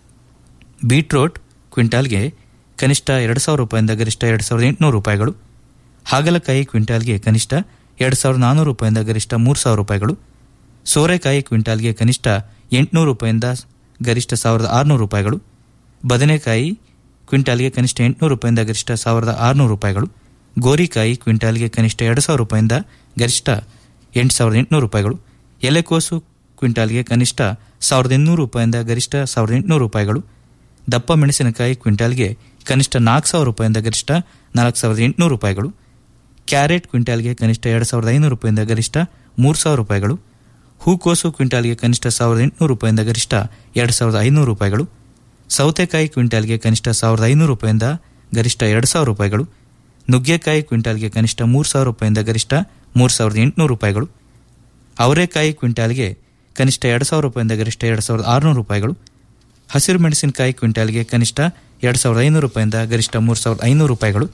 ಬೀಟ್ರೋಟ್ ಕ್ವಿಂಟಾಲ್ಗೆ ಕನಿಷ್ಠ ಎರಡು ಸಾವಿರ ರೂಪಾಯಿಂದ ಗರಿಷ್ಠ ಎರಡು ಸಾವಿರದ ಎಂಟುನೂರು ರೂಪಾಯಿಗಳು ಹಾಗಲಕಾಯಿ ಕ್ವಿಂಟಾಲ್ಗೆ ಕನಿಷ್ಠ ಎರಡು ಸಾವಿರದ ನಾನ್ನೂರು ರೂಪಾಯಿಂದ ಗರಿಷ್ಠ ಮೂರು ಸಾವಿರ ರೂಪಾಯಿಗಳು ಸೋರೆಕಾಯಿ ಕ್ವಿಂಟಾಲ್ಗೆ ಕನಿಷ್ಠ ಎಂಟುನೂರು ರೂಪಾಯಿಂದ ಗರಿಷ್ಠ ಸಾವಿರದ ಆರುನೂರು ರೂಪಾಯಿಗಳು ಬದನೆಕಾಯಿ ಕ್ವಿಂಟಾಲ್ಗೆ ಕನಿಷ್ಠ ಎಂಟುನೂರು ರೂಪಾಯಿಂದ ಗರಿಷ್ಠ ಸಾವಿರದ ಆರುನೂರು ರೂಪಾಯಿಗಳು ಗೋರಿಕಾಯಿ ಕ್ವಿಂಟಾಲ್ಗೆ ಕನಿಷ್ಠ ಎರಡು ಸಾವಿರ ರೂಪಾಯಿಂದ ಗರಿಷ್ಠ ಎಂಟು ಸಾವಿರದ ಎಂಟುನೂರು ರೂಪಾಯಿಗಳು ಎಲೆಕೋಸು ಕ್ವಿಂಟಾಲ್ಗೆ ಕನಿಷ್ಠ ಸಾವಿರದ ಇನ್ನೂರು ರೂಪಾಯಿಂದ ಗರಿಷ್ಠ ಸಾವಿರದ ಎಂಟುನೂರು ರೂಪಾಯಿಗಳು ದಪ್ಪ ಮೆಣಸಿನಕಾಯಿ ಕ್ವಿಂಟಾಲ್ಗೆ ಕನಿಷ್ಠ ನಾಲ್ಕು ಸಾವಿರ ರೂಪಾಯಿಂದ ಗರಿಷ್ಠ ನಾಲ್ಕು ಸಾವಿರದ ಎಂಟುನೂರು ರೂಪಾಯಿಗಳು ಕ್ಯಾರೆಟ್ ಕ್ವಿಂಟಾಲ್ಗೆ ಕನಿಷ್ಠ ಎರಡು ಸಾವಿರದ ಐನೂರು ರೂಪಾಯಿಂದ ಗರಿಷ್ಠ ಮೂರು ಸಾವಿರ ರೂಪಾಯಿಗಳು ಹೂಕೋಸು ಕ್ವಿಂಟಾಲ್ಗೆ ಕನಿಷ್ಠ ಸಾವಿರದ ಎಂಟುನೂರು ರೂಪಾಯಿಂದ ಗರಿಷ್ಠ ಎರಡು ಸಾವಿರದ ಐನೂರು ರೂಪಾಯಿಗಳು ಸೌತೆಕಾಯಿ ಕ್ವಿಂಟಾಲ್ಗೆ ಕನಿಷ್ಠ ಸಾವಿರದ ಐನೂರು ರೂಪಾಯಿಂದ ಗರಿಷ್ಠ ಎರಡು ಸಾವಿರ ರೂಪಾಯಿಗಳು ನುಗ್ಗೆಕಾಯಿ ಕ್ವಿಂಟಾಲ್ಗೆ ಕನಿಷ್ಠ ಮೂರು ಸಾವಿರ ರೂಪಾಯಿಂದ ಗರಿಷ್ಠ ಮೂರು ಸಾವಿರದ ಎಂಟುನೂರು ರೂಪಾಯಿಗಳು ಅವರೆಕಾಯಿ ಕ್ವಿಂಟಾಲ್ಗೆ ಕನಿಷ್ಠ ಎರಡು ಸಾವಿರ ರೂಪಾಯಿಂದ ಗರಿಷ್ಠ ಎರಡು ಸಾವಿರದ ಆರುನೂರು ರೂಪಾಯಿಗಳು ಹಸಿರು ಮೆಣಸಿನಕಾಯಿ ಕ್ವಿಂಟಾಲ್ಗೆ ಕನಿಷ್ಠ ಎರಡು ಸಾವಿರದ ಐನೂರು ರೂಪಾಯಿಂದ ಗರಿಷ್ಠ ಮೂರು ಸಾವಿರದ ಐನೂರು ರೂಪಾಯಿಗಳು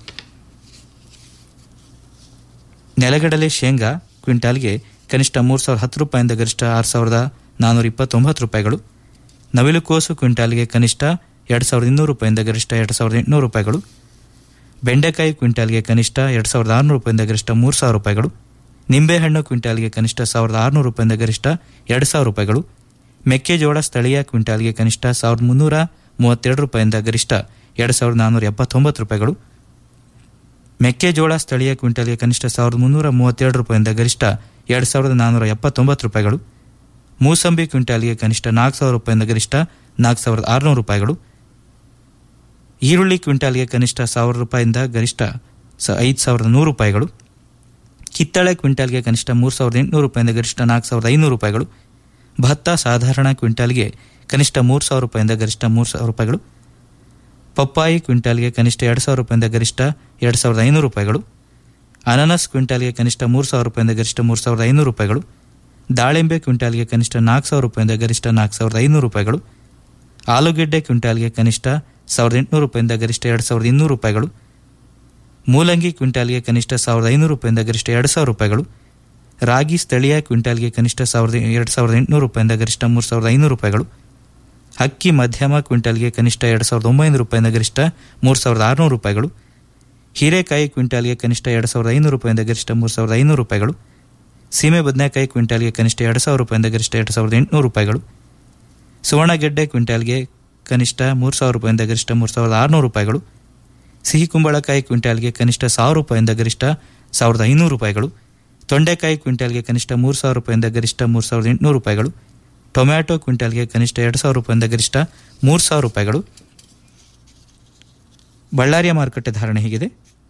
ನೆಲಗಡಲೆ ಶೇಂಗಾ ಕ್ವಿಂಟಾಲ್ಗೆ ಕನಿಷ್ಠ ಮೂರು ಸಾವಿರದ ಹತ್ತು ರೂಪಾಯಿಂದ ಗರಿಷ್ಠ ಆರು ಸಾವಿರದ ನಾನ್ನೂರ ಇಪ್ಪತ್ತೊಂಬತ್ತು ರೂಪಾಯಿಗಳು ನವಿಲುಕೋಸು ಕ್ವಿಂಟಾಲ್ಗೆ ಕನಿಷ್ಠ ಎರಡು ಸಾವಿರದ ಇನ್ನೂರು ರೂಪಾಯಿಂದ ಗರಿಷ್ಠ ಎರಡು ಸಾವಿರದ ಎಂಟುನೂರು ರೂಪಾಯಿಗಳು ಬೆಂಡೆಕಾಯಿ ಕ್ವಿಂಟಾಲ್ಗೆ ಕನಿಷ್ಠ ಎರಡು ಸಾವಿರದ ಆರುನೂರು ರೂಪಾಯಿಂದ ಗರಿಷ್ಠ ಮೂರು ಸಾವಿರ ರೂಪಾಯಿಗಳು ನಿಂಬೆಹಣ್ಣು ಕ್ವಿಂಟಾಲ್ಗೆ ಕನಿಷ್ಠ ಸಾವಿರದ ಆರುನೂರು ರೂಪಾಯಿಂದ ಗರಿಷ್ಠ ಎರಡು ಸಾವಿರ ರೂಪಾಯಿಗಳು ಮೆಕ್ಕೆಜೋಳ ಸ್ಥಳೀಯ ಕ್ವಿಂಟಾಲ್ಗೆ ಕನಿಷ್ಠ ಸಾವಿರದ ಮುನ್ನೂರ ಮೂವತ್ತೆರಡು ರೂಪಾಯಿಂದ ಗರಿಷ್ಠ ಎರಡು ಸಾವಿರದ ನಾನ್ನೂರ ಎಪ್ಪತ್ತೊಂಬತ್ತು ರೂಪಾಯಿಗಳು ಮೆಕ್ಕೆಜೋಳ ಸ್ಥಳೀಯ ಕ್ವಿಂಟಾಲ್ಗೆ ಕನಿಷ್ಠ ಸಾವಿರದ ಮುನ್ನೂರ ಮೂವತ್ತೆರಡು ರೂಪಾಯಿಂದ ಗರಿಷ್ಠ ಎರಡು ಸಾವಿರದ ನಾನ್ನೂರ ಎಪ್ಪತ್ತೊಂಬತ್ತು ರೂಪಾಯಿಗಳು ಮೂಸಂಬಿ ಕ್ವಿಂಟಾಲ್ಗೆ ಕನಿಷ್ಠ ನಾಲ್ಕು ಸಾವಿರ ರೂಪಾಯಿಂದ ಗರಿಷ್ಠ ನಾಲ್ಕು ಸಾವಿರದ ಆರುನೂರು ರೂಪಾಯಿಗಳು ಈರುಳ್ಳಿ ಕ್ವಿಂಟಾಲ್ಗೆ ಕನಿಷ್ಠ ಸಾವಿರ ರೂಪಾಯಿಂದ ಗರಿಷ್ಠ ಸ ಐದು ಸಾವಿರದ ನೂರು ರೂಪಾಯಿಗಳು ಕಿತ್ತಳೆ ಕ್ವಿಂಟಾಲ್ಗೆ ಕನಿಷ್ಠ ಮೂರು ಸಾವಿರದ ಎಂಟುನೂರು ರೂಪಾಯಿಂದ ಗರಿಷ್ಠ ನಾಲ್ಕು ಸಾವಿರದ ಐನೂರು ರೂಪಾಯಿಗಳು ಭತ್ತ ಸಾಧಾರಣ ಕ್ವಿಂಟಾಲ್ಗೆ ಕನಿಷ್ಠ ಮೂರು ಸಾವಿರ ರೂಪಾಯಿಂದ ಗರಿಷ್ಠ ಮೂರು ಸಾವಿರ ರೂಪಾಯಿಗಳು ಪಪ್ಪಾಯಿ ಕ್ವಿಂಟಾಲ್ಗೆ ಕನಿಷ್ಠ ಎರಡು ಸಾವಿರ ರೂಪಾಯಿಂದ ಗರಿಷ್ಠ ಎರಡು ಸಾವಿರದ ಐನೂರು ರೂಪಾಯಿಗಳು ಅನಾನಸ್ ಕ್ವಿಂಟಾಲ್ಗೆ ಕನಿಷ್ಠ ಮೂರು ಸಾವಿರ ರೂಪಾಯಿಂದ ಗರಿಷ್ಠ ಮೂರು ಸಾವಿರದ ಐನೂರು ರೂಪಾಯಿಗಳು ದಾಳಿಂಬೆ ಕ್ವಿಂಟಾಲ್ಗೆ ಕನಿಷ್ಠ ನಾಲ್ಕು ಸಾವಿರ ರೂಪಾಯಿಂದ ಗರಿಷ್ಠ ನಾಲ್ಕು ಸಾವಿರದ ಐನೂರು ರೂಪಾಯಿಗಳು ಆಲೂಗೆಡ್ಡೆ ಕ್ವಿಂಟಾಲ್ಗೆ ಕನಿಷ್ಠ ಸಾವಿರದ ಎಂಟುನೂರು ರೂಪಾಯಿಂದ ಗರಿಷ್ಠ ಎರಡು ಸಾವಿರದ ಇನ್ನೂರು ರೂಪಾಯಿಗಳು ಮೂಲಂಗಿ ಕ್ವಿಂಟಾಲ್ಗೆ ಕನಿಷ್ಠ ಸಾವಿರದ ಐನೂರು ರೂಪಾಯಿಂದ ಗರಿಷ್ಠ ಎರಡು ಸಾವಿರ ರೂಪಾಯಿಗಳು ರಾಗಿ ಸ್ಥಳೀಯ ಕ್ವಿಂಟಾಲ್ಗೆ ಕನಿಷ್ಠ ಸಾವಿರದ ಎರಡು ಸಾವಿರದ ಎಂಟುನೂರು ರೂಪಾಯಿಂದ ಗರಿಷ್ಠ ಮೂರು ಸಾವಿರದ ಐನೂರು ರೂಪಾಯಿಗಳು ಅಕ್ಕಿ ಮಧ್ಯಮ ಕ್ವಿಂಟಾಲ್ಗೆ ಕನಿಷ್ಠ ಎರಡು ಸಾವಿರದ ಒಂಬೈನೂರು ರೂಪಾಯಿಂದ ಗರಿಷ್ಠ ಮೂರು ಸಾವಿರದ ಆರುನೂರು ರೂಪಾಯಿಗಳು ಹೀರೆಕಾಯಿ ಕ್ವಿಂಟಾಲ್ಗೆ ಕನಿಷ್ಠ ಎರಡು ಸಾವಿರದ ಐನೂರು ರೂಪಾಯಿಂದ ಗರಿಷ್ಠ ಮೂರು ಸಾವಿರದ ಐನೂರು ರೂಪಾಯಿಗಳು ಸೀಮೆ ಬದನೆಕಾಯಿ ಕ್ವಿಂಟಾಲ್ಗೆ ಕನಿಷ್ಠ ಎರಡು ಸಾವಿರ ರೂಪಾಯಿಂದ ಗರಿಷ್ಠ ಎರಡು ಸಾವಿರದ ಎಂಟುನೂರು ರೂಪಾಯಿಗಳು ಸುವರ್ಣಗೆಡ್ಡೆ ಕ್ವಿಂಟಾಲ್ಗೆ ಕನಿಷ್ಠ ಮೂರು ಸಾವಿರ ರೂಪಾಯಿಂದ ಗರಿಷ್ಠ ಮೂರು ಸಾವಿರದ ಆರುನೂರು ರೂಪಾಯಿಗಳು ಸಿಹಿ ಕುಂಬಳಕಾಯಿ ಕ್ವಿಂಟಾಲ್ಗೆ ಕನಿಷ್ಠ ಸಾವಿರ ರೂಪಾಯಿಂದ ಗರಿಷ್ಠ ಸಾವಿರದ ಐನೂರು ರೂಪಾಯಿಗಳು ತೊಂಡೆಕಾಯಿ ಕ್ವಿಂಟಾಲ್ಗೆ ಕನಿಷ್ಠ ಮೂರು ಸಾವಿರ ರೂಪಾಯಿಂದ ಗರಿಷ್ಠ ಮೂರು ಸಾವಿರದ ಎಂಟುನೂರು ರೂಪಾಯಿಗಳು ಟೊಮ್ಯಾಟೊ ಕ್ವಿಂಟಾಲ್ಗೆ ಕನಿಷ್ಠ ಎರಡು ಸಾವಿರ ರೂಪಾಯಿಂದ ಗರಿಷ್ಠ ಮೂರು ಸಾವಿರ ರೂಪಾಯಿಗಳು ಬಳ್ಳಾರಿಯ ಮಾರುಕಟ್ಟೆ ಧಾರಣೆ ಹೀಗಿದೆ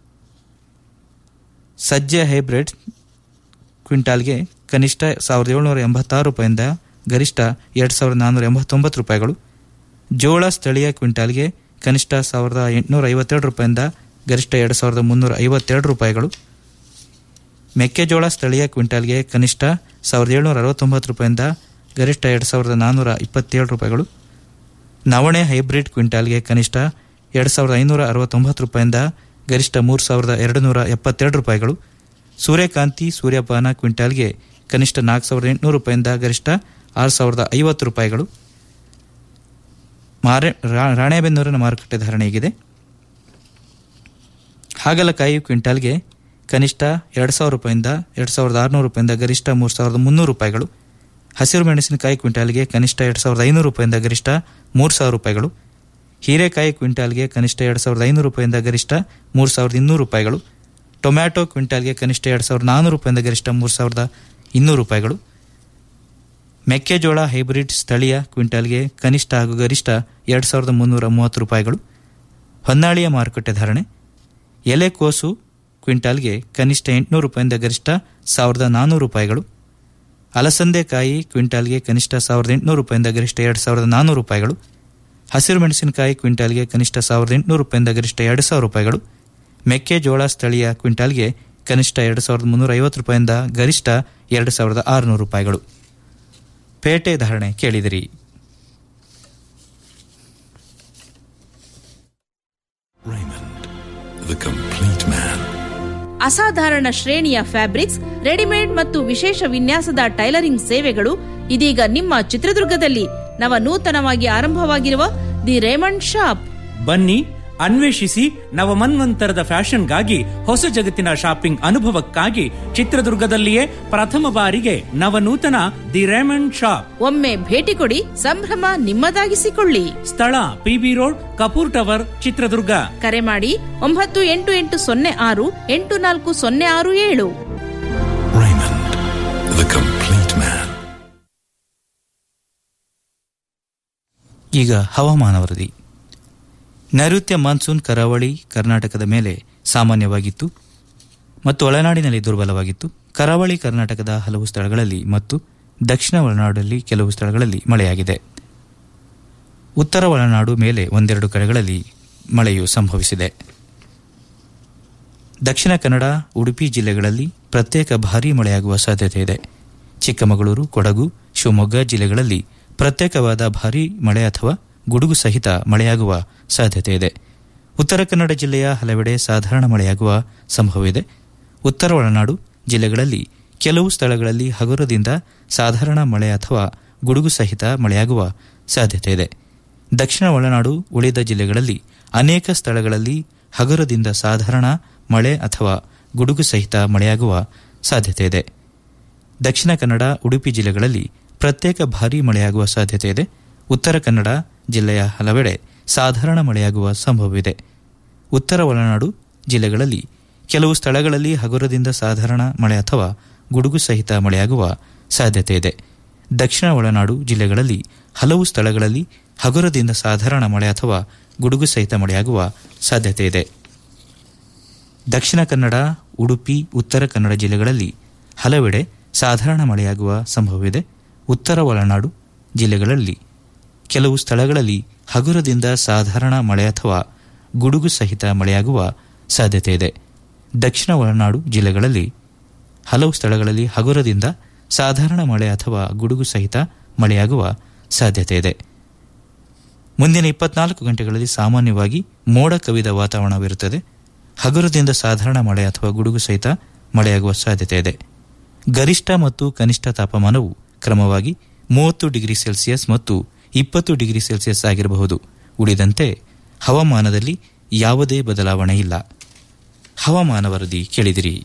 ಸಜ್ಜೆ ಹೈಬ್ರಿಡ್ ಕ್ವಿಂಟಾಲ್ಗೆ ಕನಿಷ್ಠ ಸಾವಿರದ ಏಳುನೂರ ಎಂಬತ್ತಾರು ರೂಪಾಯಿಂದ ಗರಿಷ್ಠ ಎರಡು ಸಾವಿರದ ನಾನ್ನೂರ ಎಂಬತ್ತೊಂಬತ್ತು ರೂಪಾಯಿಗಳು ಜೋಳ ಸ್ಥಳೀಯ ಕ್ವಿಂಟಾಲ್ಗೆ ಕನಿಷ್ಠ ಸಾವಿರದ ಎಂಟುನೂರ ಐವತ್ತೆರಡು ರೂಪಾಯಿಂದ ಗರಿಷ್ಠ ಎರಡು ಸಾವಿರದ ಮುನ್ನೂರ ಐವತ್ತೆರಡು ರೂಪಾಯಿಗಳು ಮೆಕ್ಕೆಜೋಳ ಸ್ಥಳೀಯ ಕ್ವಿಂಟಾಲ್ಗೆ ಕನಿಷ್ಠ ಸಾವಿರದ ಏಳುನೂರ ಅರವತ್ತೊಂಬತ್ತು ರೂಪಾಯಿಂದ ಗರಿಷ್ಠ ಎರಡು ಸಾವಿರದ ನಾನ್ನೂರ ಇಪ್ಪತ್ತೇಳು ರೂಪಾಯಿಗಳು ನವಣೆ ಹೈಬ್ರಿಡ್ ಕ್ವಿಂಟಾಲ್ಗೆ ಕನಿಷ್ಠ ಎರಡು ಸಾವಿರದ ಐನೂರ ಅರವತ್ತೊಂಬತ್ತು ರೂಪಾಯಿಂದ ಗರಿಷ್ಠ ಮೂರು ಸಾವಿರದ ಎರಡು ನೂರ ಎಪ್ಪತ್ತೆರಡು ರೂಪಾಯಿಗಳು ಸೂರ್ಯಕಾಂತಿ ಸೂರ್ಯಪಾನ ಕ್ವಿಂಟಾಲ್ಗೆ ಕನಿಷ್ಠ ನಾಲ್ಕು ಸಾವಿರದ ಎಂಟುನೂರು ರೂಪಾಯಿಂದ ಗರಿಷ್ಠ ಆರು ಸಾವಿರದ ಐವತ್ತು ರೂಪಾಯಿಗಳು ಮಾರೆ ರಾ- ರಾಣೆಬೆನ್ನೂರಿನ ಮಾರುಕಟ್ಟೆ ಧಾರಣೆ ಹೀಗಿದೆ ಹಾಗಲಕಾಯಿ ಕ್ವಿಂಟಾಲ್ಗೆ ಕನಿಷ್ಠ ಎರಡು ಸಾವಿರ ರೂಪಾಯಿಂದ ಎರಡು ಸಾವಿರದ ಆರುನೂರು ರೂಪಾಯಿಂದ ಗರಿಷ್ಠ ಮೂರು ಸಾವಿರದ ಮುನ್ನೂರು ರೂಪಾಯಿಗಳು ಹಸಿರು ಮೆಣಸಿನಕಾಯಿ ಕ್ವಿಂಟಾಲ್ಗೆ ಕನಿಷ್ಠ ಎರಡು ಸಾವಿರದ ಐನೂರು ರೂಪಾಯಿಂದ ಗರಿಷ್ಠ ಮೂರು ಸಾವಿರ ರೂಪಾಯಿಗಳು ಹೀರೆಕಾಯಿ ಕ್ವಿಂಟಾಲ್ಗೆ ಕನಿಷ್ಠ ಎರಡು ಸಾವಿರದ ಐನೂರು ರೂಪಾಯಿಂದ ಗರಿಷ್ಠ ಮೂರು ಸಾವಿರದ ಇನ್ನೂರು ರೂಪಾಯಿಗಳು ಟೊಮ್ಯಾಟೊ ಕ್ವಿಂಟಾಲ್ಗೆ ಕನಿಷ್ಠ ಎರಡು ಸಾವಿರದ ನಾನ್ನೂರು ರೂಪಾಯಿಂದ ಗರಿಷ್ಠ ಮೂರು ಸಾವಿರದ ಇನ್ನೂರು ರೂಪಾಯಿಗಳು ಮೆಕ್ಕೆಜೋಳ ಹೈಬ್ರಿಡ್ ಸ್ಥಳೀಯ ಕ್ವಿಂಟಾಲ್ಗೆ ಕನಿಷ್ಠ ಹಾಗೂ ಗರಿಷ್ಠ ಎರಡು ಸಾವಿರದ ಮುನ್ನೂರ ಮೂವತ್ತು ರೂಪಾಯಿಗಳು ಹೊನ್ನಾಳಿಯ ಮಾರುಕಟ್ಟೆ ಧಾರಣೆ ಎಲೆಕೋಸು ಕ್ವಿಂಟಾಲ್ಗೆ ಕನಿಷ್ಠ ಎಂಟುನೂರು ರೂಪಾಯಿಂದ ಗರಿಷ್ಠ ಸಾವಿರದ ನಾನ್ನೂರು ರೂಪಾಯಿಗಳು ಅಲಸಂದೆಕಾಯಿ ಕ್ವಿಂಟಾಲ್ಗೆ ಕನಿಷ್ಠ ಸಾವಿರದ ಎಂಟುನೂರು ರೂಪಾಯಿಂದ ಗರಿಷ್ಠ ಎರಡು ಸಾವಿರದ ನಾನ್ನೂರು ರೂಪಾಯಿಗಳು ಹಸಿರು ಮೆಣಸಿನಕಾಯಿ ಕ್ವಿಂಟಾಲ್ಗೆ ಕನಿಷ್ಠ ಸಾವಿರದ ಎಂಟುನೂರು ರೂಪಾಯಿಂದ ಗರಿಷ್ಠ ಎರಡು ಸಾವಿರ ರೂಪಾಯಿಗಳು ಮೆಕ್ಕೆಜೋಳ ಸ್ಥಳೀಯ ಕ್ವಿಂಟಾಲ್ಗೆ ಕನಿಷ್ಠ ಎರಡು ಸಾವಿರದ ಮುನ್ನೂರ ಐವತ್ತು ರೂಪಾಯಿಂದ ಗರಿಷ್ಠ ಎರಡು ಸಾವಿರದ ಆರುನೂರು ರೂಪಾಯಿಗಳು ಪೇಟೆ ಧಾರಣೆ ಕೇಳಿದಿರಿ The complete man. ಅಸಾಧಾರಣ ಶ್ರೇಣಿಯ ಫ್ಯಾಬ್ರಿಕ್ಸ್ ರೆಡಿಮೇಡ್ ಮತ್ತು ವಿಶೇಷ ವಿನ್ಯಾಸದ ಟೈಲರಿಂಗ್ ಸೇವೆಗಳು ಇದೀಗ ನಿಮ್ಮ ಚಿತ್ರದುರ್ಗದಲ್ಲಿ ನವ ನೂತನವಾಗಿ ಆರಂಭವಾಗಿರುವ ದಿ ರೇಮಂಡ್ ಶಾಪ್ ಬನ್ನಿ ಅನ್ವೇಷಿಸಿ ನವಮನ್ವಂತರದ ಫ್ಯಾಷನ್ಗಾಗಿ ಹೊಸ ಜಗತ್ತಿನ ಶಾಪಿಂಗ್ ಅನುಭವಕ್ಕಾಗಿ ಚಿತ್ರದುರ್ಗದಲ್ಲಿಯೇ ಪ್ರಥಮ ಬಾರಿಗೆ ನವನೂತನ ದಿ ರೇಮಂಡ್ ಶಾಪ್ ಒಮ್ಮೆ ಭೇಟಿ ಕೊಡಿ ಸಂಭ್ರಮ ನಿಮ್ಮದಾಗಿಸಿಕೊಳ್ಳಿ ಸ್ಥಳ PB road Kapoor tower Chitradurga ಕರೆ ಮಾಡಿ ಒಂಬತ್ತು ಎಂಟು ಎಂಟು ಸೊನ್ನೆ ಆರು ಎಂಟು ನಾಲ್ಕು ಸೊನ್ನೆ ಆರು ಏಳು The complete man. ಈಗ ಹವಾಮಾನ ವರದಿ ನೈಋತ್ಯ ಮಾನ್ಸೂನ್ ಕರಾವಳಿ ಕರ್ನಾಟಕದ ಮೇಲೆ ಸಾಮಾನ್ಯವಾಗಿತ್ತು ಮತ್ತು ಒಳನಾಡಿನಲ್ಲಿ ದುರ್ಬಲವಾಗಿತ್ತು ಕರಾವಳಿ ಕರ್ನಾಟಕದ ಹಲವು ಸ್ಥಳಗಳಲ್ಲಿ ಮತ್ತು ದಕ್ಷಿಣ ಒಳನಾಡಲ್ಲಿ ಕೆಲವು ಸ್ಥಳಗಳಲ್ಲಿ ಮಳೆಯಾಗಿದೆ ಉತ್ತರ ಒಳನಾಡು ಮೇಲೆ ಒಂದೆರಡು ಕಡೆಗಳಲ್ಲಿ ಮಳೆಯು ಸಂಭವಿಸಿದೆ ದಕ್ಷಿಣ ಕನ್ನಡ ಉಡುಪಿ ಜಿಲ್ಲೆಗಳಲ್ಲಿ ಪ್ರತ್ಯೇಕ ಭಾರೀ ಮಳೆಯಾಗುವ ಸಾಧ್ಯತೆ ಇದೆ ಚಿಕ್ಕಮಗಳೂರು ಕೊಡಗು ಶಿವಮೊಗ್ಗ ಜಿಲ್ಲೆಗಳಲ್ಲಿ ಪ್ರತ್ಯೇಕವಾದ ಭಾರೀ ಮಳೆ ಅಥವಾ ಗುಡುಗು ಸಹಿತ ಮಳೆಯಾಗುವ ಸಾಧ್ಯತೆ ಇದೆ ಉತ್ತರ ಕನ್ನಡ ಜಿಲ್ಲೆಯ ಹಲವೆಡೆ ಸಾಧಾರಣ ಮಳೆಯಾಗುವ ಸಂಭವವಿದೆ ಉತ್ತರ ಒಳನಾಡು ಜಿಲ್ಲೆಗಳಲ್ಲಿ ಕೆಲವು ಸ್ಥಳಗಳಲ್ಲಿ ಹಗುರದಿಂದ ಸಾಧಾರಣ ಮಳೆ ಅಥವಾ ಗುಡುಗು ಸಹಿತ ಮಳೆಯಾಗುವ ಸಾಧ್ಯತೆ ಇದೆ ದಕ್ಷಿಣ ಒಳನಾಡು ಉಳಿದ ಜಿಲ್ಲೆಗಳಲ್ಲಿ ಅನೇಕ ಸ್ಥಳಗಳಲ್ಲಿ ಹಗುರದಿಂದ ಸಾಧಾರಣ ಮಳೆ ಅಥವಾ ಗುಡುಗು ಸಹಿತ ಮಳೆಯಾಗುವ ಸಾಧ್ಯತೆ ಇದೆ ದಕ್ಷಿಣ ಕನ್ನಡ ಉಡುಪಿ ಜಿಲ್ಲೆಗಳಲ್ಲಿ ಪ್ರತ್ಯೇಕ ಭಾರೀ ಮಳೆಯಾಗುವ ಸಾಧ್ಯತೆ ಇದೆ ಉತ್ತರ ಕನ್ನಡ ಜಿಲ್ಲೆಯ ಹಲವೆಡೆ ಸಾಧಾರಣ ಮಳೆಯಾಗುವ ಸಂಭವವಿದೆ ಉತ್ತರ ಒಳನಾಡು ಜಿಲ್ಲೆಗಳಲ್ಲಿ ಕೆಲವು ಸ್ಥಳಗಳಲ್ಲಿ ಹಗುರದಿಂದ ಸಾಧಾರಣ ಮಳೆ ಅಥವಾ ಗುಡುಗು ಸಹಿತ ಮಳೆಯಾಗುವ ಸಾಧ್ಯತೆ ಇದೆ ದಕ್ಷಿಣ ಒಳನಾಡು ಜಿಲ್ಲೆಗಳಲ್ಲಿ ಹಲವು ಸ್ಥಳಗಳಲ್ಲಿ ಹಗುರದಿಂದ ಸಾಧಾರಣ ಮಳೆ ಅಥವಾ ಗುಡುಗು ಸಹಿತ ಮಳೆಯಾಗುವ ಸಾಧ್ಯತೆ ಇದೆ ದಕ್ಷಿಣ ಕನ್ನಡ ಉಡುಪಿ ಉತ್ತರ ಕನ್ನಡ ಜಿಲ್ಲೆಗಳಲ್ಲಿ ಹಲವೆಡೆ ಸಾಧಾರಣ ಮಳೆಯಾಗುವ ಸಂಭವವಿದೆ ಉತ್ತರ ಒಳನಾಡು ಜಿಲ್ಲೆಗಳಲ್ಲಿ ಕೆಲವು ಸ್ಥಳಗಳಲ್ಲಿ ಹಗುರದಿಂದ ಸಾಧಾರಣ ಮಳೆ ಅಥವಾ ಗುಡುಗು ಸಹಿತ ಮಳೆಯಾಗುವ ಸಾಧ್ಯತೆ ಇದೆ ದಕ್ಷಿಣ ಒಳನಾಡು ಜಿಲ್ಲೆಗಳಲ್ಲಿ ಹಲವು ಸ್ಥಳಗಳಲ್ಲಿ ಹಗುರದಿಂದ ಸಾಧಾರಣ ಮಳೆ ಅಥವಾ ಗುಡುಗು ಸಹಿತ ಮಳೆಯಾಗುವ ಸಾಧ್ಯತೆ ಇದೆ ಮುಂದಿನ ಇಪ್ಪತ್ನಾಲ್ಕು ಗಂಟೆಗಳಲ್ಲಿ ಸಾಮಾನ್ಯವಾಗಿ ಮೋಡ ಕವಿದ ವಾತಾವರಣವಿರುತ್ತದೆ ಹಗುರದಿಂದ ಸಾಧಾರಣ ಮಳೆ ಅಥವಾ ಗುಡುಗು ಸಹಿತ ಮಳೆಯಾಗುವ ಸಾಧ್ಯತೆ ಇದೆ ಗರಿಷ್ಠ ಮತ್ತು ಕನಿಷ್ಠ ತಾಪಮಾನವು ಕ್ರಮವಾಗಿ ಮೂವತ್ತು ಡಿಗ್ರಿ ಸೆಲ್ಸಿಯಸ್ ಮತ್ತು ಇಪ್ಪತ್ತು ಡಿಗ್ರಿ ಸೆಲ್ಸಿಯಸ್ ಆಗಿರಬಹುದು ಉಳಿದಂತೆ ಹವಾಮಾನದಲ್ಲಿ ಯಾವುದೇ ಬದಲಾವಣೆ ಇಲ್ಲ ಹವಾಮಾನ ವರದಿ ಕೇಳಿದಿರಿ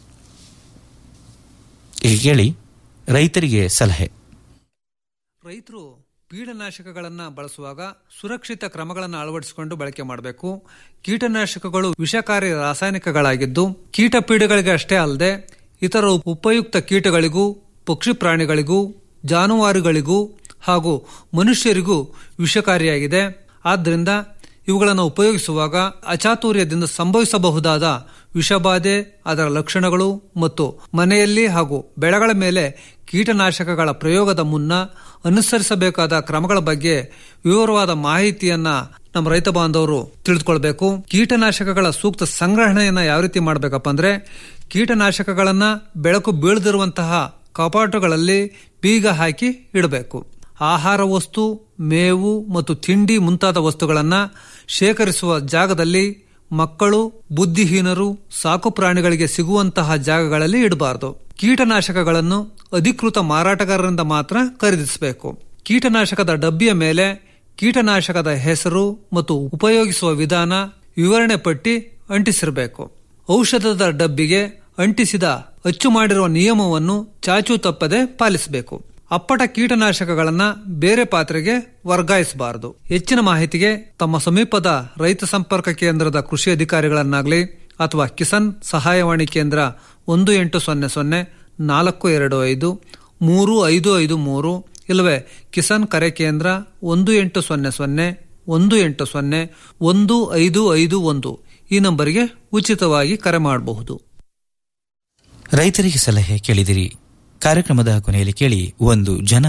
ಈಗ ಕೇಳಿ ರೈತರಿಗೆ ಸಲಹೆ ರೈತರು ಕೀಟನಾಶಕಗಳನ್ನ ಬಳಸುವಾಗ ಸುರಕ್ಷಿತ ಕ್ರಮಗಳನ್ನು ಅಳವಡಿಸಿಕೊಂಡು ಬಳಕೆ ಮಾಡಬೇಕು ಕೀಟನಾಶಕಗಳು ವಿಷಕಾರಿ ರಾಸಾಯನಿಕಗಳಾಗಿದ್ದು ಕೀಟ ಪೀಡೆಗಳಿಗೆ ಅಷ್ಟೇ ಅಲ್ಲದೆ ಇತರ ಉಪಯುಕ್ತ ಕೀಟಗಳಿಗೂ ಪಕ್ಷಿ ಪ್ರಾಣಿಗಳಿಗೂ ಜಾನುವಾರುಗಳಿಗೂ ಹಾಗೂ ಮನುಷ್ಯರಿಗೂ ವಿಷಕಾರಿಯಾಗಿದೆ ಆದ್ದರಿಂದ ಇವುಗಳನ್ನು ಉಪಯೋಗಿಸುವಾಗ ಅಚಾತುರ್ಯದಿಂದ ಸಂಭವಿಸಬಹುದಾದ ವಿಷಬಾಧೆ ಅದರ ಲಕ್ಷಣಗಳು ಮತ್ತು ಮನೆಯಲ್ಲಿ ಹಾಗೂ ಬೆಳೆಗಳ ಮೇಲೆ ಕೀಟನಾಶಕಗಳ ಪ್ರಯೋಗದ ಮುನ್ನ ಅನುಸರಿಸಬೇಕಾದ ಕ್ರಮಗಳ ಬಗ್ಗೆ ವಿವರವಾದ ಮಾಹಿತಿಯನ್ನ ನಮ್ಮ ರೈತ ಬಾಂಧವರು ತಿಳಿದುಕೊಳ್ಬೇಕು ಕೀಟನಾಶಕಗಳ ಸೂಕ್ತ ಸಂಗ್ರಹಣೆಯನ್ನ ಯಾವ ರೀತಿ ಮಾಡಬೇಕಪ್ಪ ಅಂದ್ರೆ ಕೀಟನಾಶಕಗಳನ್ನ ಬೆಳಕು ಬೀಳದಿರುವಂತಹ ಕಪಾಟುಗಳಲ್ಲಿ ಬೀಗ ಹಾಕಿ ಇಡಬೇಕು ಆಹಾರ ವಸ್ತು ಮೇವು ಮತ್ತು ತಿಂಡಿ ಮುಂತಾದ ವಸ್ತುಗಳನ್ನ ಶೇಖರಿಸುವ ಜಾಗದಲ್ಲಿ ಮಕ್ಕಳು ಬುದ್ಧಿಹೀನರು ಸಾಕು ಪ್ರಾಣಿಗಳಿಗೆ ಸಿಗುವಂತಹ ಜಾಗಗಳಲ್ಲಿ ಇಡಬಾರದು ಕೀಟನಾಶಕಗಳನ್ನು ಅಧಿಕೃತ ಮಾರಾಟಗಾರರಿಂದ ಮಾತ್ರ ಖರೀದಿಸಬೇಕು ಕೀಟನಾಶಕದ ಡಬ್ಬಿಯ ಮೇಲೆ ಕೀಟನಾಶಕದ ಹೆಸರು ಮತ್ತು ಉಪಯೋಗಿಸುವ ವಿಧಾನ ವಿವರಣೆ ಪಟ್ಟಿ ಅಂಟಿಸಿರಬೇಕು ಔಷಧದ ಡಬ್ಬಿಗೆ ಅಂಟಿಸಿದ ಅಚ್ಚು ಮಾಡಿರುವ ನಿಯಮವನ್ನು ಚಾಚು ತಪ್ಪದೆ ಪಾಲಿಸಬೇಕು ಅಪ್ಪಟ ಕೀಟನಾಶಕಗಳನ್ನ ಬೇರೆ ಪಾತ್ರೆಗೆ ವರ್ಗಾಯಿಸಬಾರದು ಹೆಚ್ಚಿನ ಮಾಹಿತಿಗೆ ತಮ್ಮ ಸಮೀಪದ ರೈತ ಸಂಪರ್ಕ ಕೇಂದ್ರದ ಕೃಷಿ ಅಧಿಕಾರಿಗಳನ್ನಾಗಲಿ ಅಥವಾ ಕಿಸಾನ್ ಸಹಾಯವಾಣಿ ಕೇಂದ್ರ ಒಂದು ಎಂಟು ಸೊನ್ನೆ ಸೊನ್ನೆ ನಾಲ್ಕು ಎರಡು ಐದು ಮೂರು ಐದು ಐದು ಮೂರು ಇಲ್ಲವೇ ಕಿಸಾನ್ ಕರೆ ಕೇಂದ್ರ ಒಂದು ಎಂಟು ಸೊನ್ನೆ ಸೊನ್ನೆ ಒಂದು ಎಂಟು ಸೊನ್ನೆ ಒಂದು ಐದು ಐದು ಒಂದು ಈ ನಂಬರಿಗೆ ಉಚಿತವಾಗಿ ಕರೆ ಮಾಡಬಹುದು ರೈತರಿಗೆ ಸಲಹೆ ಕೇಳಿದಿರಿ ಕಾರ್ಯಕ್ರಮದ ಕೊನೆಯಲ್ಲಿ ಕೇಳಿ ಒಂದು ಜನ